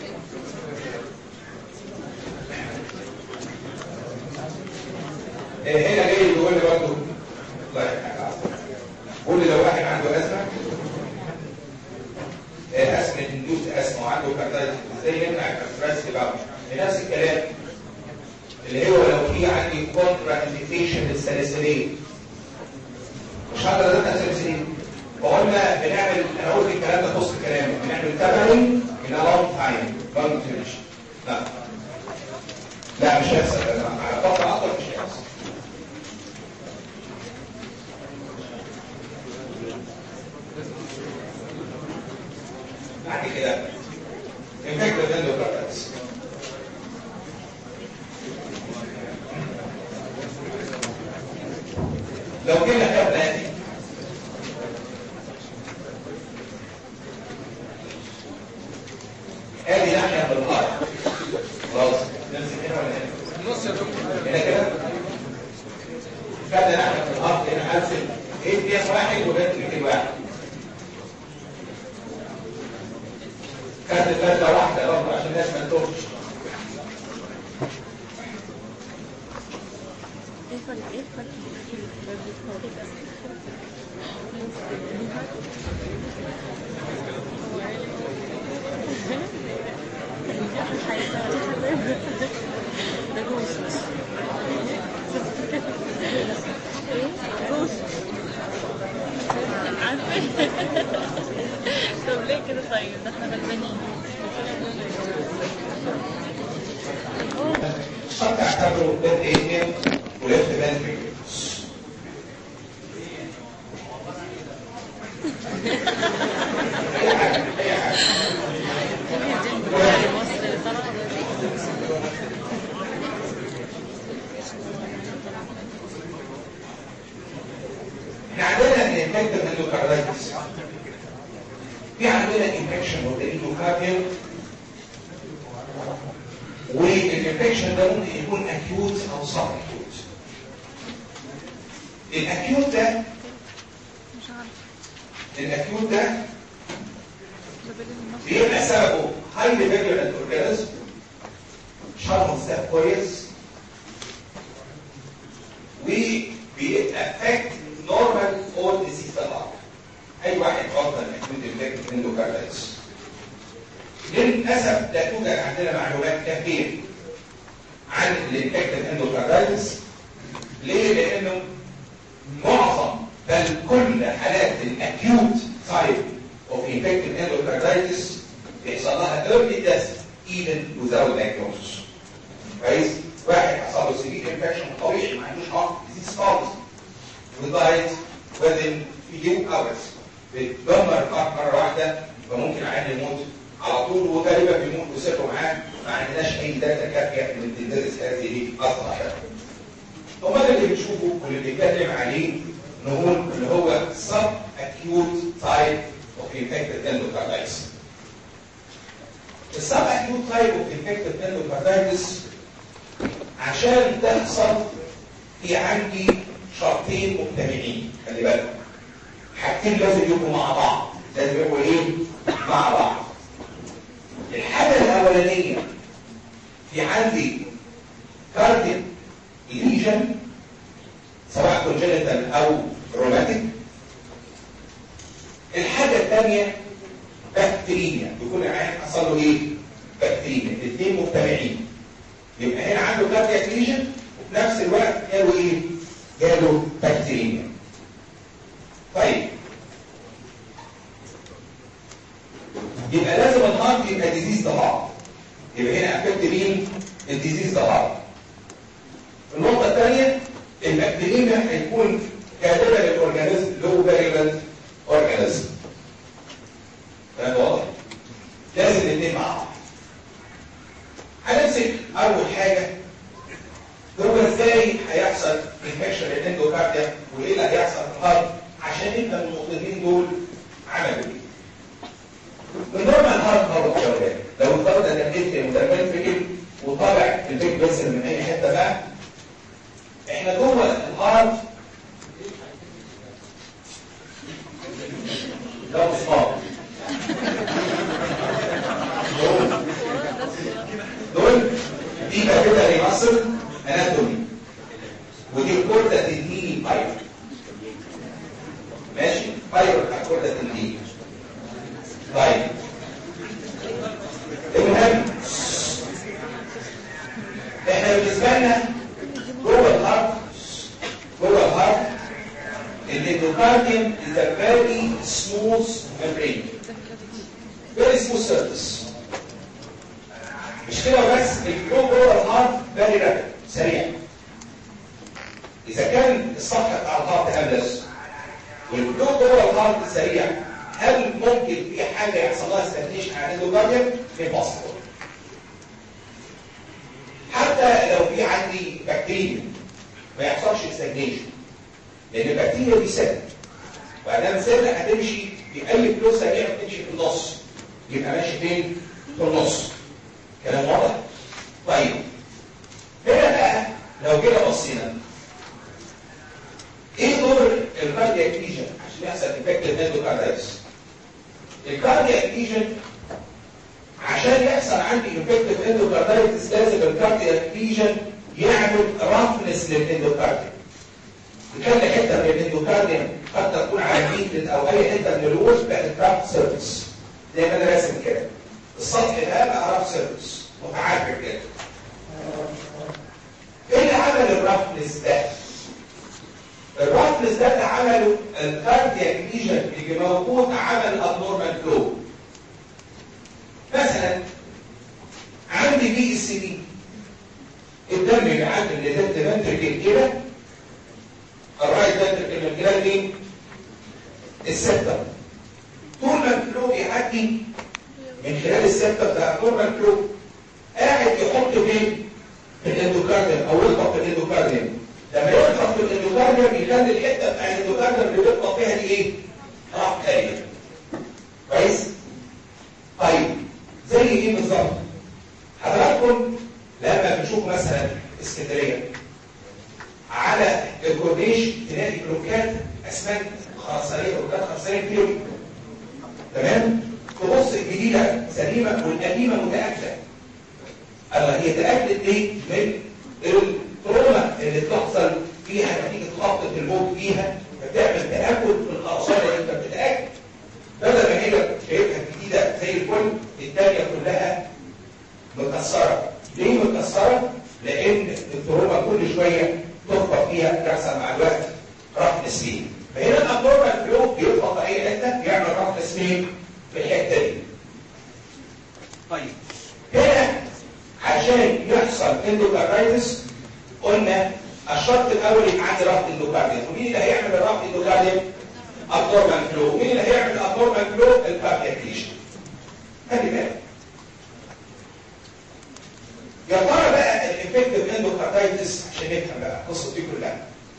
آه، هنا جاي يقول لي برضه الله يرحمه قول لي لو واحد عنده ازمه آه، ازمه اندوز ازمه وعنده كاردايتس ازاي يمنع الكاردايتس بقى نفس الكلام اللي هو لو في عندي كونترا انديكيشن للسلاسلين مش هقدر ادخل سلاسلين فقلنا بنعمل انا قلت الكلام ده نص كلام بنعمل تمرين الى لونج تايم لونج فينش لا لا مش هيحصل أنا على فتره اطول مش هيحصل بعد كده infected endocarditis لو جينا خيار نادي ادي ناحيه بالقاع خلاص نمسك هنا ولا هنا نص يا دكتور هنا كده خدنا ناحيه في الارض هنا هرسم ايه دي واحد وده اثنين واحد ده جوز ايه جوز عارفه طب ليه كده طيب ده احنا غلبانين قد تعتبره بين ايه وليفت فنتريكل اي حاجه اي حاجه مصر طلع احنا عندنا الانفكتيف اندوكاردايتس في عندنا انفكشن والاندوكارديوم والانفكشن ده ممكن يكون اكيوت او سب اكيوت الاكيوت ده مش عارفه الاكيوت ده ده بدل المصر بيبقى سببه هاي فيجولانت اورجانيزم شرط مستوى كويس وبيأفكت نورمال اول ديزيز طبعا اي واحد عرضه لاكيوت انفكتيف اندوكاردايتس للاسف لا توجد عندنا معلومات كافيه عن الانفكتيف اندوكاردايتس ليه؟ لانه معظم بل كل حالات الاكيوت تايب اوف انفكتيف اندوكاردايتس بيحصل لها early death even without diagnosis كويس؟ واحد حصل له سيفير انفكشن طبيعي ما عندوش هارت ديزيز خالص ودايت within few hours بتدمر الهارت مره واحده فممكن العيان يموت على طول وغالبا بيموت وسيبه معاه ما عندناش اي داتا كافيه من تدرس هذه اصلا امال اللي بنشوفه واللي بنتكلم عليه نقول اللي هو sub acute type of infected endocarditis. السب acute type of infected endocarditis عشان تحصل في عندي شرطين مجتمعين خلي بالك حاجتين لازم يبقوا مع بعض لازم يبقوا ايه مع بعض الحاجه الاولانيه في عندي كارديك ليجن سواء كونجنتال او روماتيك الحاجه الثانيه بكتيريا يكون العيان حصل له ايه بكتيريا الاثنين مجتمعين يبقى هنا عنده كاردياك ليجن وفي نفس الوقت جاله ايه جاله بكتيريا طيب يبقى لازم الهارت يبقى ديزيز طبعا يبقى هنا افكت مين الديزيز طبعا النقطه الثانيه البكتيريا هيكون غالبا الاورجانيزم لو فيريلنت اورجانيزم فاهم واضح لازم الاثنين مع بعض هنمسك اول حاجه هو ازاي هيحصل انفكشن للاندوكارديا وايه اللي هيحصل في الهارت عشان نفهم النقطتين دول عملوا ايه من ضمن الهارت هارت يا ولاد لو افترض ان الجسم متفكر وطالع في البيت بس من اي حته بقى احنا جوه الهارت ده مسمار دول دي كده ريماسل اناتومي ودي الكورده تديني باير ماشي باير بتاع الكورده تديني طيب المهم احنا بالنسبه لنا جوه الهارت جوه الهارت الاندوكارديوم is a very smooth membrane very smooth surface مش كده بس الفلو جوه الهارت very rapid سريع اذا كان السطح بتاع الهارت املس والفلو جوه الهارت سريع هل ممكن في حاجه يحصل لها ستاجنيشن على الاندوكارديوم؟ impossible حتى لو في عندي بكتيريا ما يحصلش ستاجنيشن لان البكتيريا دي سد وادام سد هتمشي في اي فلو سريع بتمشي في النص يبقى ماشي فين؟ في النص كلام واضح؟ طيب هنا بقى لو جينا بصينا ايه دور الكاردياك ليجن عشان يحصل انفكتد اندوكاردايتس الكاردياك ليجن عشان يحصل عندي انفكتد اندوكاردايتس لازم الكاردياك ليجن يعمل رفنس للاندوكارديوم يخلي حته من الاندوكارديوم قد تكون على الميتد او اي حته من الوول بقت رافت سيرفيس زي ما انا راسم كده السطح ده بقى رافت سيرفيس متعرج كده ايه اللي عمل الرفنس ده؟ الرفنس ده اللي عمله الكاردياك ليجن اللي موجود عمل ابنورمال فلو مثلا عندي بي اس دي الدم اللي عند الليفت فنتركل كده الرايت فنتركل من خلال مين؟ السبتم طول ما الفلو بيعدي من خلال السبتم ده ابنورمال فلو قاعد يحط فين؟ في الاندوكارديوم او يضغط في الاندوكارديوم لما يضغط في الاندوكارديوم يخلي الحته بتاع الاندوكارديوم اللي بيضغط فيها دي ايه؟ راح تانية كويس؟ طيب زي ايه بالظبط؟ حضراتكم لما بنشوف مثلا اسكندريه على الكورنيش تلاقي بلوكات اسمنت خرسانيه بلوكات خرسانيه كتير تمام؟ تبص الجديده سليمه والقديمه متاكده الله هي تأكد ليه من التروما اللي بتحصل فيها نتيجة خبطة الموت فيها فبتعمل تأكد من الأغصان اللي انت بتتأكد بدل ما هي شايفها جديدة زي الفل التانية كلها مكسرة ليه مكسرة؟ لأن التروما كل شوية تخبط فيها تحصل مع الوقت رفع سمين فهنا الأبنورمال فلو بيخبط أي حتة يعمل رفع سمين في الحتة دي طيب هنا عشان يحصل اندوكاردايتس قلنا الشرط الاول يبقى عندي ربط اندوكارديوم ومين اللي هيعمل الربط اندوكارديوم ابنورمال فلو مين اللي هيعمل الابنورمال فلو الكاردياك ليشن خلي بالك يا ترى بقى الافكتيف اندوكاردايتس عشان نفهم بقى القصه دي كلها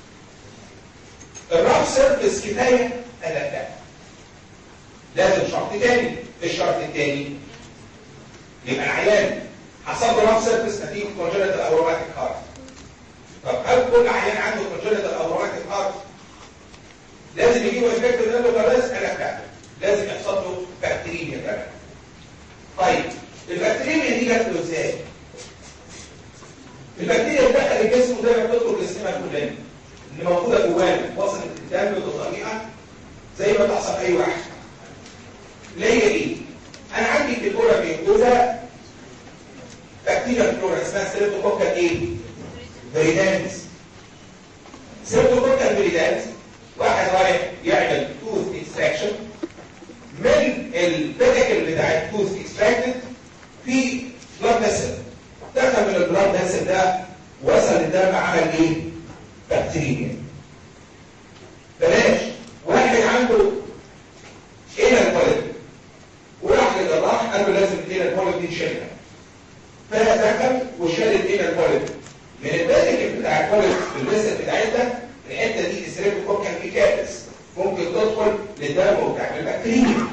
الراب سيرفيس كفايه قال لا لازم شرط تاني الشرط التاني يبقى العيان حصل له راب سيرفيس نتيجه كونجنتال اوروماتيك هارت طب هل كل عيان عنده كونجنتال اوروماتيك هارت لازم يجيبوا افكت الاندوكاردايتس قال لا لازم يحصل له بكتيريميا كمان طيب البكتيريميا دي جت له ازاي؟ البكتيريا اللي دخل الجسم زي ما بتدخل جسمنا كلنا اللي موجوده جوانا وصلت الدم بطريقه زي ما تحصل اي واحد اللي هي ايه؟ انا عندي في الكوره بيجوزها بكتيريا فلورا اسمها سيرتوكوكال ايه؟ بريدانس سيرتوكوكال بريدانس واحد رايح يعمل توث اكستراكشن من البيتكل بتاع التوث اكستراكتد في بلاد فيسل دخل من البلاد فيسل ده وصل للدم عمل ايه؟ بكتيريا بلاش واحد عنده ايه البوليب وراح للجراح قال له لازم الايه البوليب دي نشيلها فدخل وشال الايه البوليب من البيتكل بتاع البوليب في الفيسل بتاعتها الحته دي السيريبتوكوكال بيكابس ممكن تدخل للدم وتعمل بكتيريا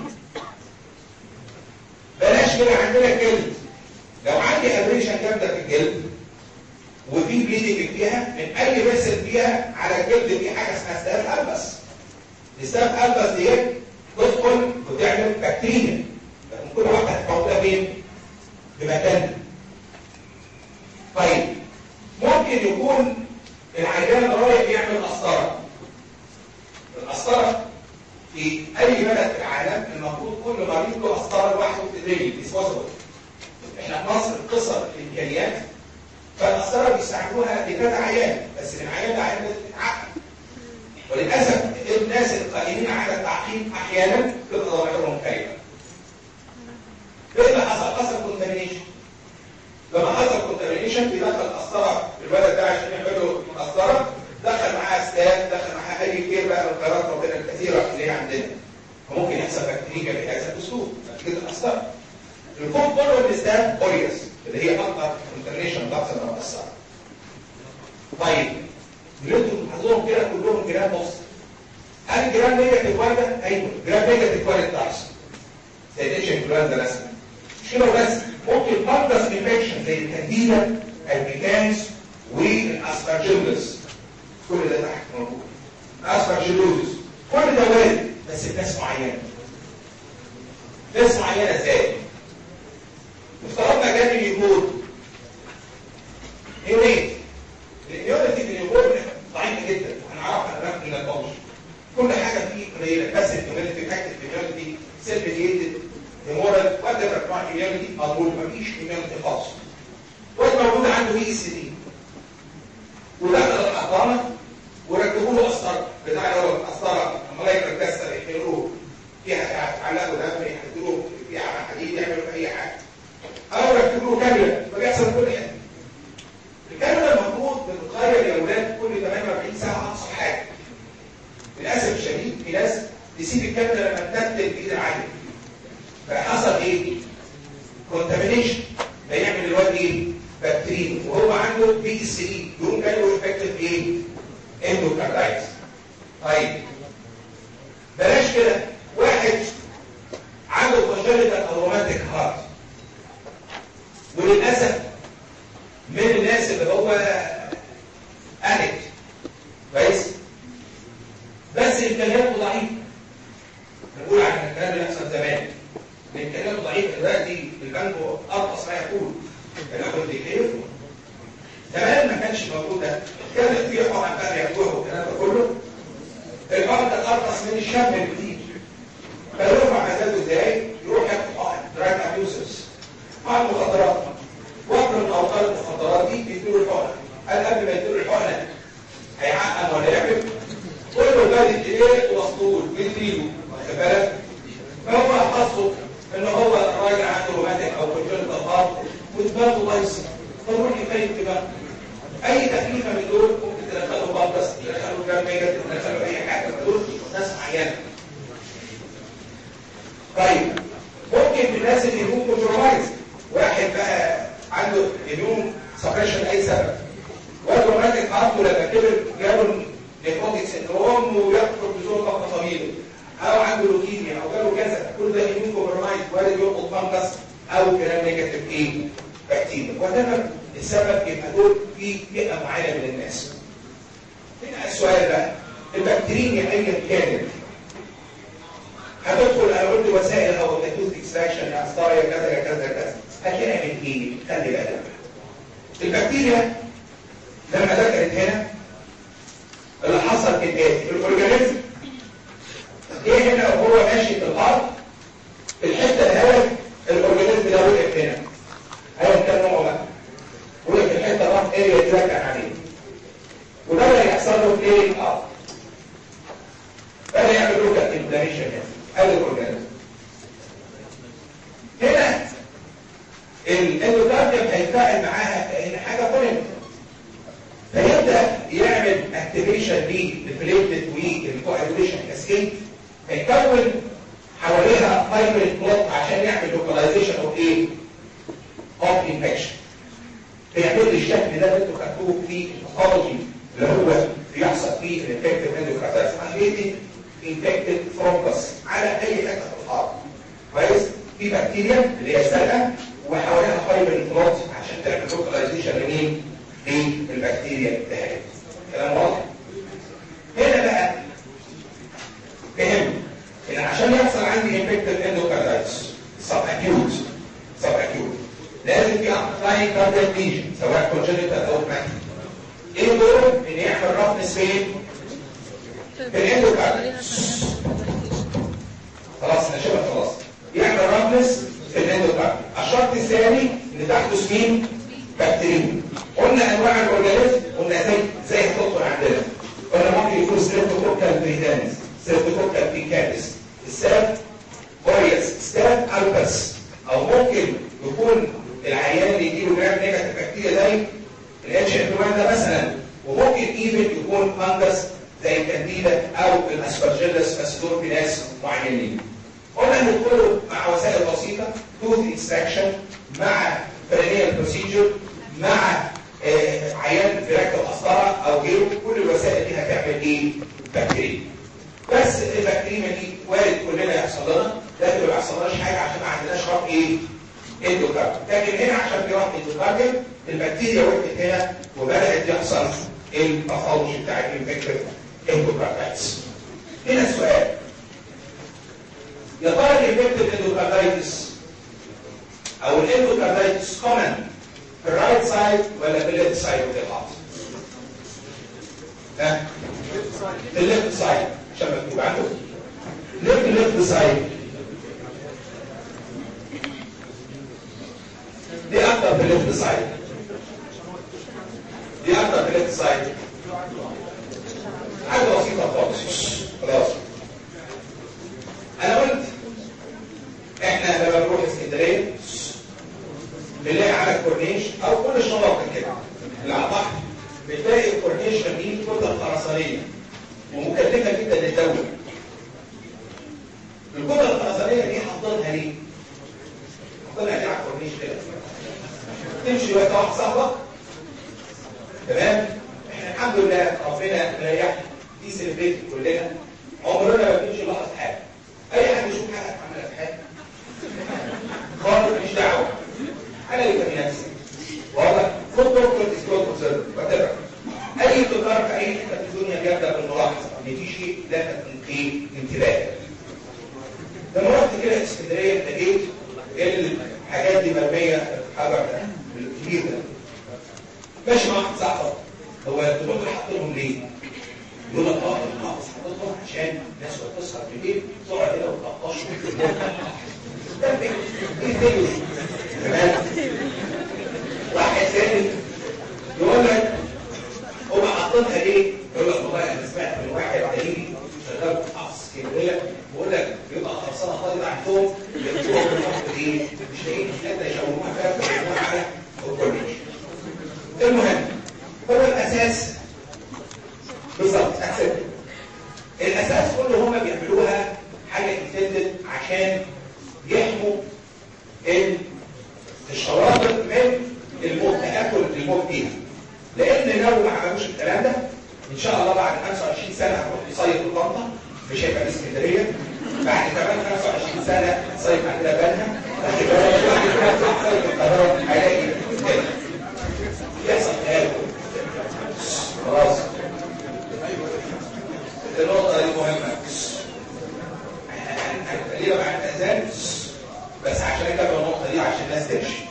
بلاش كده عندنا جلد لو عندي ابريشن جامده في الجلد وفي بليدنج فيها من اي فيسل فيها على الجلد في حاجه اسمها ستاف البس الستاف البس ديت تدخل وتعمل بكتيريا لكن كل واحده هتحطها فين؟ في مكانها طيب ممكن يكون العيان رايح يعمل قسطره القسطره في اي بلد في العالم المفروض كل مريض له قسطره لوحده تدريجي ديسبوزبل احنا في مصر قصر الامكانيات فالقسطره بيستعملوها لكذا عيان بس من عيان لعيان لازم تتعقد وللاسف الناس القائمين على التعقيم احيانا تبقى ضمائرهم خايبه ايه اللي حصل؟ حصل كونتامينيشن لما حصل كونتامينيشن بيدخل قسطره الولد ده عشان يعملوا قسطره دخل معاه ستاف دخل معاه اي كتير بقى من القيارات ربنا الكثيره اللي هي عندنا فممكن يحصل بكتيريا بهذا الاسلوب نتيجه القسطره الفوق بره الستاف اوريوس اللي هي اكتر كونتامينيشن بتحصل لما قسطره طيب اللي انتوا بتلاحظوهم كده كلهم جرام نص هل جرام نيجاتيف وارده؟ ايوه جرام نيجاتيف وارد بتحصل زي الاتش انفلونزا مثلا مش كده بس ممكن فانجس انفكشن زي الكانديدا البيكانس والاسبرجيلوس كل ده تحت موجود اسبرجيلوس كل ده وارد بس بناس معينه ناس معينه ازاي؟ افترضنا جاني اليهود هيومين الاميونيتي في اليهود ضعيفه جدا هنعرفها الان من البوش كل حاجه فيه قليله بس الكوميونتي اكتف كوميونتي سيلف ديتد هيمورال وات ايفر نوع كوميونتي اقول مفيش كوميونتي خالص واحد موجود عنده بي اس دي ودخل الحضانه وركبوا له قسطره بتاع اللي هو القسطره لما يقدر يكسر يحلوه فيها يعلقوا دم يحطوا له فيها حديد يعملوا في اي حاجه او يركبوا له كاميرا فبيحصل في كل حته الكاميرا المفروض بتتغير يا اولاد كل 48 ساعه اقصى حاجه للاسف الشديد في ناس تسيب الكاميرا لما تنتل بايد العين فحصل ايه؟ كونتامينيشن فيعمل الواد ايه؟ بكتيريا وهو عنده بي اس دي يقوم جاي له افكتيف ايه؟ اندوكاردايتس طيب بلاش كده واحد عنده كونجنتال او رومانتيك هارت وللاسف من الناس اللي هو ادكت كويس بس امكانياته ضعيفه نقول عن الكلام اللي حصل زمان امكانياته ضعيفه دلوقتي البنك ارخص ما يكون انا كنت كيف زمان ما كانش موجود ده كان في حقن بقى ياخدوها والكلام ده كله الحقن ده ارخص من الشاب الجديد فيرفع مزاجه ازاي؟ يروح ياخد حقن دراج ابيوسرز حقن مخدرات وقت من اوقات المخدرات دي بيدوا الحقنه قال قبل ما يدوا الحقنه هيعقم ولا يعمل كله بادئ ايه ومسطول بيديله واخد بالك فهو حظه ان هو راجل عنده روماتيك او كونجنتال هارت ودماغه بايظه فروح يفيد بقى اي تكليفه من دول ممكن تدخله بابس تدخله جام ميجا تدخله اي حاجه دول ناس معينه طيب ممكن الناس اللي يكون كومبرومايز واحد بقى عنده اميون سبريشن اي سبب والروماتيك هارت لما كبر جاله نيكوتيك سندروم وياخد كورتيزون فتره طويله او عنده لوكيميا او جاله كذا كل ده اميون كومبرومايز وارد يلقط فانجس او كلام نيجاتيف ايه بكتيريا وتمام السبب يبقى دول في فئه معينه من الناس هنا السؤال بقى البكتيريا ايا كانت هتدخل انا قلت وسائل او النيكوتيك اكستراكشن يا ستاريا كذا يا كذا كذا هتعمل ايه؟ خلي بالك البكتيريا لما دخلت هنا اللي حصل كالاتي الاورجانيزم ايه هنا وهو ماشي في الارض الحته الهواء الاورجانيزم ده وقف هنا ايا كان نوعه بقى وقف الحته راح اريا يتركع عليه وده يحصل له في ايه الارض بدا يعمل لوكال انفلاميشن هنا ادي الاورجانيزم هنا الاندوكارديوم هيتفاعل معاها كأن حاجه فورين فيبدا يعمل اكتيفيشن للبليتلت والكوagulation كاسكيد هيكون حواليها فايبرين بلوك عشان يعمل لوكاليزيشن اوف ايه؟ اوف انفكشن فيعمل لي الشكل ده اللي انتوا خدتوه في الباثولوجي اللي هو بيحصل فيه الانفكتيف اندوكاردايتس عمليه انفكتيف ثرومبس على اي حته في الارض كويس؟ في بكتيريا اللي هي الزرقاء وحواليها فايبرين بلوك عشان تعمل لوكاليزيشن لمين؟ للبكتيريا بتاعتها كلام واضح هنا بقى فهم ان عشان يحصل عندي انفكتيف اندوكاردايتس سب اكيوت سب اكيوت لازم في امبلاين كاردياك ليجن سواء كونجنتال او ماكي ايه دوره ان يعمل رفنس فين في الاندوكاردايتس خلاص انا شبه خلاص يعمل رفنس في الاندوكاردايتس الشرط الثاني ان تحدث مين بكتيريا قلنا انواع الاورجانيزم قلنا ازاي ازاي هتدخل عندنا قلنا ممكن يكون ستريبتوكوكال بريدانس ستريبتوكوكال بيكاتس السبب كويس ستاب البس او ممكن يكون العيان اللي يجيله جرام نيجاتيف بكتيريا زي الاتش انفلونزا مثلا وممكن ايفن يكون فانجس زي الكانديدا او الاسبرجيلس بس دول في ناس معينين قلنا ندخله مع وسائل بسيطه توث اكستراكشن مع برينيال بروسيجر مع آه عيان بركب قسطره او غيره كل الوسائل دي هتعمل ايه؟ بكتيريا بس البكتيريا دي وارد كلنا يحصل لنا لكن ما يحصلناش حاجه عشان ما عندناش ربط ايه؟ اندوكارديوم لكن هنا عشان في ربط اندوكارديوم البكتيريا وقفت هنا وبدات يحصل الباثولوجي بتاع الانفكتيف اندوكاردايتس هنا السؤال يا ترى الانفكتيف اندوكاردايتس او الاندوكاردايتس كومن في الرايت سايد ولا في الليفت سايد اوف ذا هارت؟ ها؟ في الليفت سايد عشان مكتوب عنده ليفت ليفت سايد دي اكتر في الليفت سايد دي اكتر في الليفت سايد حاجه بسيطه خالص خلاص انا قلت احنا لما بنروح اسكندريه بنلاقي على الكورنيش او كل الشواطئ كده اللي على البحر بتلاقي الكورنيش مبنيين كتله خرسانيه ومكلفه جدا للدوله الكتله الخرسانيه دي حاطينها ليه؟ حاطينها ليه على الكورنيش كده تمشي وقت واحد صاحبك تمام احنا الحمد لله ربنا مريحنا دي سيلبريت كلنا عمرنا ما بنمشي لحظه حاجه اي حد يشوف حاجه عملها في حاجه خالص ماليش دعوه انا اللي في نفسي واضح خد دكتور اسكوت اوبزرف وات اي تجار في اي حته في الدنيا بيبدا بالملاحظه ان في شيء لفت ايه انتباه لما رحت كده اسكندريه لقيت الحاجات دي مرميه في الحجر ده الكبير ده ماشي مع واحد صاحبك هو انتوا دول حاطينهم ليه؟ يقول لك اه المحافظ حاططهم عشان الناس وهي بتسهر بالليل تقعد كده وتلطشوا ده ايه ايه تاني تمام واحد ثاني يقول لك هم حاطينها ليه؟ يقول لك والله انا سمعت من واحد هيجي شغال في محافظ اسكندريه بيقول لك بيبقى خرسانه فاضيه عندهم يحطوها في الخط ايه؟ مش لاقيين حته يشاوروها فيها فيشاوروها على الكورنيش المهم هو الاساس بالظبط احسن الاساس كله هم بيعملوها حاجه انتندد عشان يحموا الشواطئ من الموت تاكل الموت فيها لان لو ما عملوش الكلام ده ان شاء الله بعد 25 سنه هتروح تصيف في طنطا مش هيبقى اسكندريه بعد كمان 25 سنه تصيف عندنا بنها بعد كمان بعد كمان تصيف القاهره هيلاقي كده يحصل تهاجم خلاص النقطة دي مهمة هنتكلم عن الأذان بس عشان نكمل النقطة دي عشان الناس تمشي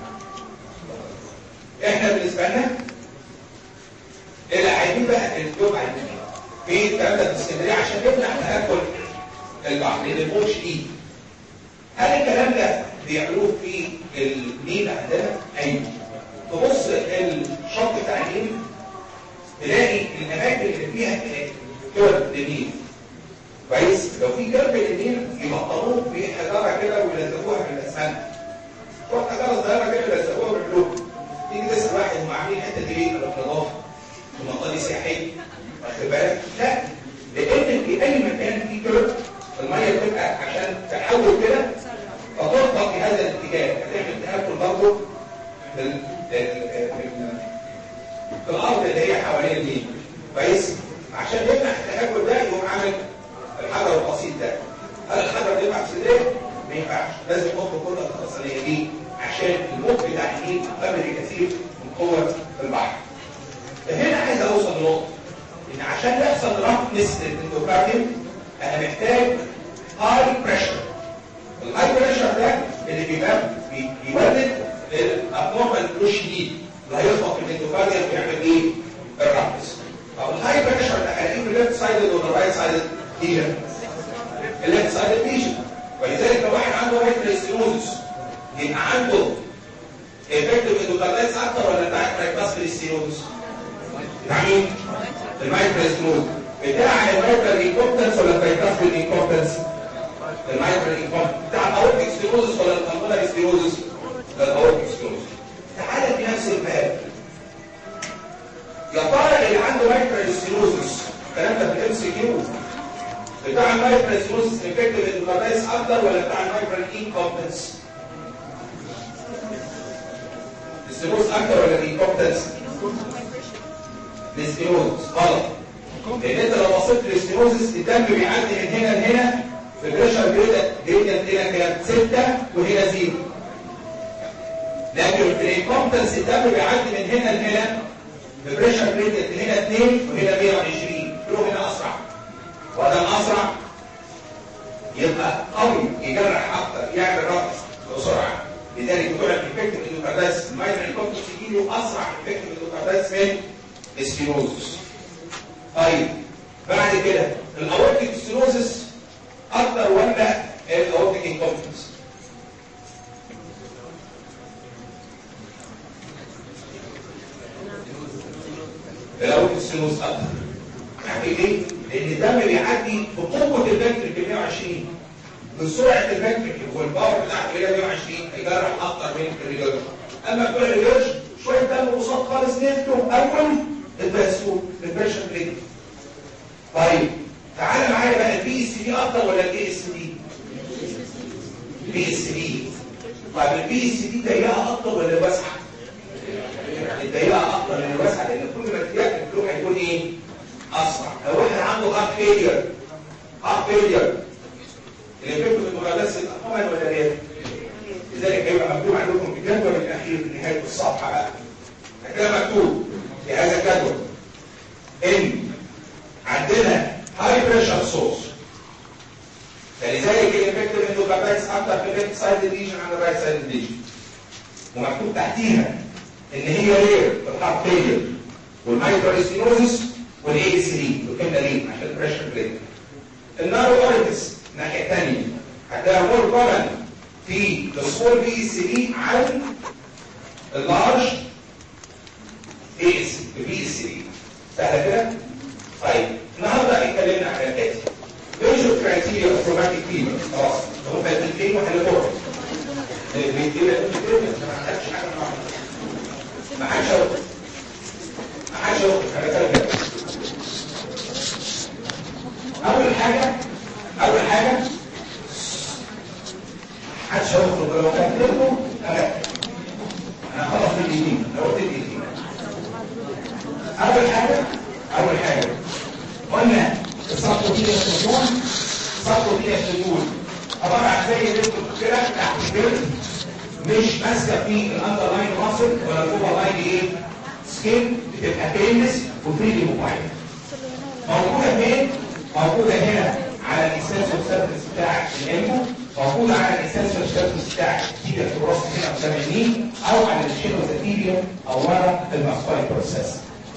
احنا بالنسبة لنا اللي عايزين بقى اليوم عايزين في الكلام ده في اسكندرية عشان نمنع تآكل البحر لأن الموت شديد هل الكلام ده بيعملوه في النيل عندنا؟ أيوه تبص الشط بتاع النيل تلاقي الاماكن اللي فيها كرب للنيل كويس لو في كرب للنيل يبطلوه بحجاره كده ويلزقوها بالاسمنت تروح حجاره صغيره كده يلزقوها باللوك تيجي تسال واحد هم عاملين الحته دي ليه؟ قال لك نظافه المنطقه دي سياحيه واخد بالك؟ لا لان في اي مكان فيه كرب الميه بتبقى عشان تحول كده فتربط في هذا الاتجاه هتعمل تاكل برضه في الارض اللي هي حوالين النيل كويس عشان يمنع التاكل ده يقوم عامل الحجر البسيط ده هل الحجر ينفع في صدره؟ ما ينفعش لازم يحط كل الخرسانيه دي عشان الموت بتاع النيل اقل بكثير من قوه البحر فهنا عايز اوصل لنقطه ان عشان يحصل رفنس للاندوكارديوم انا محتاج هاي بريشر الهاي بريشر ده اللي بيبقى بيولد الابنورمال فلو شديد اللي هيخبط في الاندوكارديوم ويعمل ايه؟ الرفنس طب الهاي بريشر ده هلاقيه في الليفت سايد ولا الرايت سايد ليجن الليفت سايد ليجن ولذلك لو واحد عنده هايبرستينوزس يبقى عنده افكتيف اندوكاردايتس اكتر ولا بتاع مايكروسكوبي ستينوزس بتاع مين؟ المايكروستينوز بتاع المايكرو انكومبتنس ولا المايكروسكوبي انكومبتنس المايكرو انكومبتنس بتاع الاورتيك ستينوزس ولا البلمونري ستينوزس الاورتيك ستينوزس تعالى في نفس الباب يا ترى اللي عنده مايكرو ستينوزس الكلام ده في الام سي كيو بتاع المايكرو ستينوزس افكتيف اندوكاردايتس اكتر ولا بتاع المايكرو انكومبتنس الستينوز اكتر ولا الانكومبتنس الستينوز غلط لان انت لو بصيت للستينوزس الدم بيعدي من هنا لهنا في بريشر جريدينت هنا كانت 6 وهنا 0 لكن في الانكومبتنس الدم بيعدي من هنا لهنا في بريشر جريدينت هنا 2 وهنا 120 له هنا اسرع وده اسرع يبقى قوي يجرح اكتر يعمل رقص بسرعه لذلك بتوع الافكتيف اندوكاردايتس المايكرو انكومبتنس يجي له اسرع افكتيف اندوكاردايتس من السكيروزس طيب بعد كده الاورتيك ستينوزس اكتر ولا الاورتيك انكومبتنس الاورتيك ستينوز اكتر يعني ليه؟ لان الدم بيعدي بقوه الفنتركل 120 من سرعه الفنتركل والباور بتاعته اللي هي 120 هيجرح اكتر من الريجرش اما بتوع الريجرش شويه دم قصاد خالص نزلوا اول الباسول البريشر بليد طيب تعالى معايا بقى البي اس دي اكتر ولا البي اس دي؟ البي اس دي طيب البي اس دي ضيقه اكتر ولا واسعه؟ الضيقه اكتر من الواسعه لان كل ما تضيق الفلو هيكون ايه؟ اسرع لو واحد عنده هارت فيلير هارت فيلير الافكت بالمغلس الاقمل ولا ريال؟ لذلك هيبقى مكتوب عندكم في الجدول الاخير في نهايه الصفحه بقى هتلاقي مكتوب في هذا الجدول ان عندنا هاي بريشر سورس فلذلك الافكتيف اندوكاردايتس اكتر في الليفت سايد ليجن عن الرايت سايد ليجن ومكتوب تحتيها ان هي رير في الهارت فيلير والمايكروستينوزس والاي اس دي وكده ليه عشان البريشر بريك النارو اوريتس الناحيه الثانيه هتلاقيها مور كومن في السمول بي اس دي عن اللارج اي اس بي اس دي سهله كده طيب النهارده اتكلمنا عن الاتي ميجر كرايتيريا اوف روماتيك فيبر خلاص هم الاثنين وحلتهم الاثنين ما عندكش حاجه ما حدش يوقف ما حدش يوقف انا بتكلم كده اول حاجه اول حاجه محدش يوقف لو كان لكم انا انا خلاص في اليمين لو قلت اليمين اول حاجه اول حاجه قلنا السطر دي السجون السطر دي السجون عباره عن زي اللي انتوا كده تحت الجلد مش ماسكه في الاندرلاين ماسل ولا الاوفر لاين ايه سكين بتبقى بينس وفريلي موبايل موجوده فين؟ موجوده هنا على الاكسسوار سيرفيس بتاع الالبو موجوده على الاكسسوار سيرفيس بتاع التيبيا في الراس هنا قدام اليمين او على الشينوزاتيبيا او ورا الماسكولاي بروسيس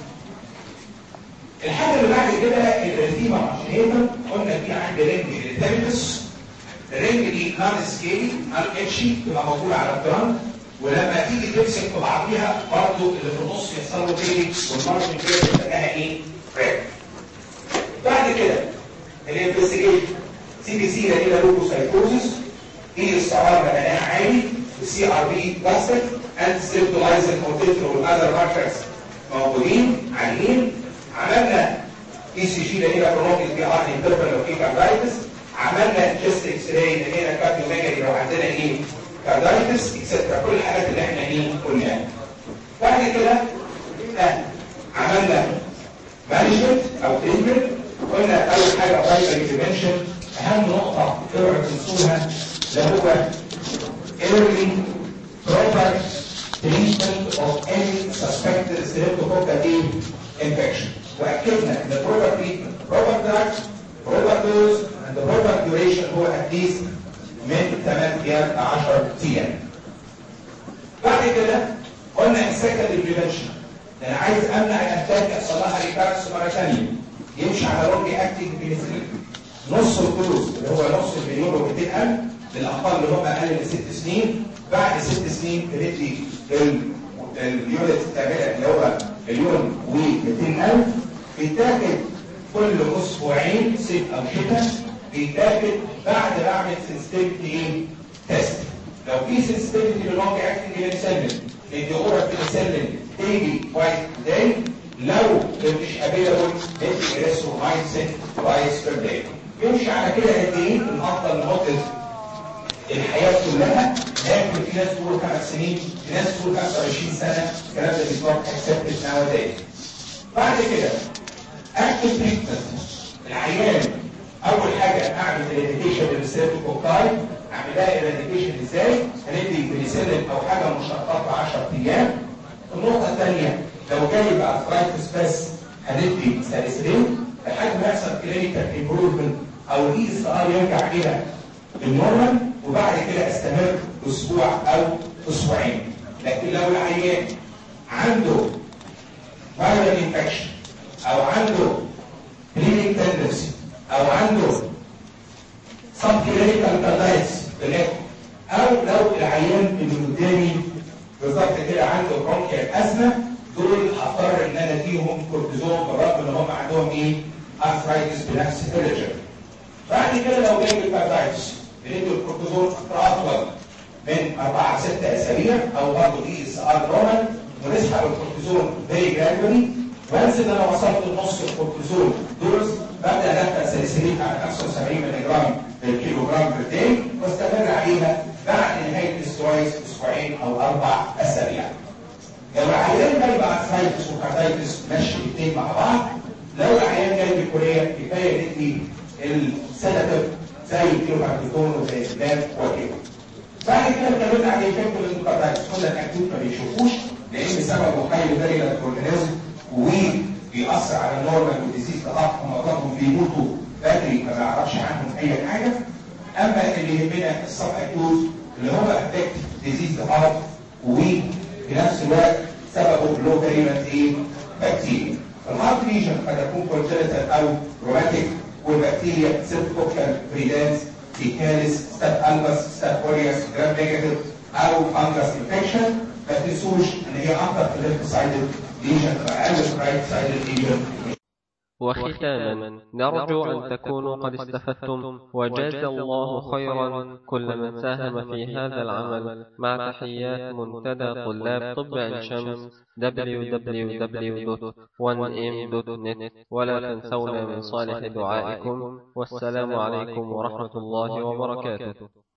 الحاجه اللي بعد كده الريتيما مارشينيتر قلنا في عندي رينج التابيتس الرينج دي نون سكيلي نون اتشي تبقى موجوده على الترنك ولما تيجي تمسك في بعضيها برضه اللي في النص يحصل له تاني والمارجن كده تبقى ايه؟ فريك بعد كده الانفستيجيشن سي بي سي لقينا لوكوسايتوزس اي اس ار لقيناها عالي السي ار بي بلاستيك انت سيبتولايزن اوتيتر والاذر ماركرز موجودين عاليين عملنا اي سي جي لقينا برونكيس بي ار انترفال لو في كاردايتس عملنا تشيست اكس راي لقينا كارديوميجالي لو عندنا ايه كاردايتس اكسترا كل الحاجات اللي احنا ايه قلناها بعد كده اه عملنا مانجمنت او تريتمنت قلنا اول حاجه برايمري بريفنشن اهم نقطه اوعوا تنسوها اللي هو early proper treatment of any suspected streptococcal infection واكدنا ان proper treatment proper drug proper dose and the proper duration هو at least من 8 ايام ل 10 ايام بعد كده قلنا السكندري بريفنشن انا عايز امنع الاتاك يحصل لها ريكارس مره ثانيه يمشي على لونج اكتنج بنسلين نص الفلوس اللي هو نص المليون و 200000 للاطفال اللي هم اقل من ست سنين بعد ست سنين تبتدي اليونت الثامنه اللي هو مليون و 200000 بيتاخد كل اسبوعين صيف او شتاء بيتاخد بعد ما اعمل سنسيتيفيتي تيست لو في سنسيتيفيتي للونج اكتنج بنسلين ندي اورال بنسلين تيجي توايس داي لو مش افيلابل ندي اريثرومايسين توايس بير داي يمشي على كده قد ايه الافضل لمده الحياه كلها لكن في ناس تقول خمس سنين في ناس تقول 25 سنه الكلام ده مش نوت اكسبتد ناو بعد كده اكتف تريتمنت العيان اول حاجه اعمل اريديكيشن للستريبتوكوكاي اعمل لها اريديكيشن ازاي؟ هندي بنسلين او حاجه مشططه 10 ايام النقطه الثانيه لو جاي بارثرايتس بس هندي ساليسيلين لحد ما يحصل كلينيكال امبروفمنت او الاي اس ار يرجع الى النورمال وبعد كده استمر اسبوع او اسبوعين لكن لو العيان عنده فايرال انفكشن او عنده كلينيك تندنسي او عنده سب كلينيكال كاردايتس في الايكو او لو العيان اللي قدامي بالظبط كده عنده برونكيال ازمه دول هضطر ان انا اديهم كورتيزون بالرغم ان هم عندهم ايه؟ ارثرايتس بنفس الريجن. بعد كده لو جاي الكاردايتس بندي الكورتيزون فتره اطول من 4 6 اسابيع او برضه دي اس ار نورمال ونسحب الكورتيزون فيري جرادولي وانس ان انا وصلت لنص الكورتيزون دوز ببدا ادخل سلسليت على 75 مللي جرام بالكيلو جرام بير داي واستمر عليها بعد نهايه الاسترويد اسبوعين او اربع اسابيع. لو العيان جاي بارثرايتس وكاردايتس ماشي الاثنين مع بعض لو العيان جاي بالكوريه كفايه ندي السيداتيف زي الكيلوكارتيكون وزي السلام وكده. بعد كده اتكلمنا عن الفيكتور الاندوكاردايتس قلنا الاكيوت ما بيشوفوش لان سببه حي فيريلانت اورجانيزم وبيأثر على النورمال والديزيز تضخم معظمهم بيموتوا بدري ما بيعرفش عنهم اي حاجه اما اللي يهمنا السب اكيوت اللي هو افكت ديزيز هارت وفي نفس الوقت سببه لو فيريلانت ايه؟ بكتيريا. الهارت ليجن قد يكون كونجنتال او روماتيك والبكتيريا سيبتوكال بريدانس تيكاليس ستاب البس ستاب اوريوس جرام نيجاتيف او فانجس انفكشن ما تنسوش ان هي اكتر في الليفت سايدد ليجن اقل في الرايت سايدد ليجن وختاما نرجو أن تكونوا قد استفدتم وجاز الله خيرا كل من ساهم في هذا العمل مع تحيات منتدى طلاب طب عين شمس www.1m.net ولا تنسونا من صالح دعائكم والسلام عليكم ورحمة الله وبركاته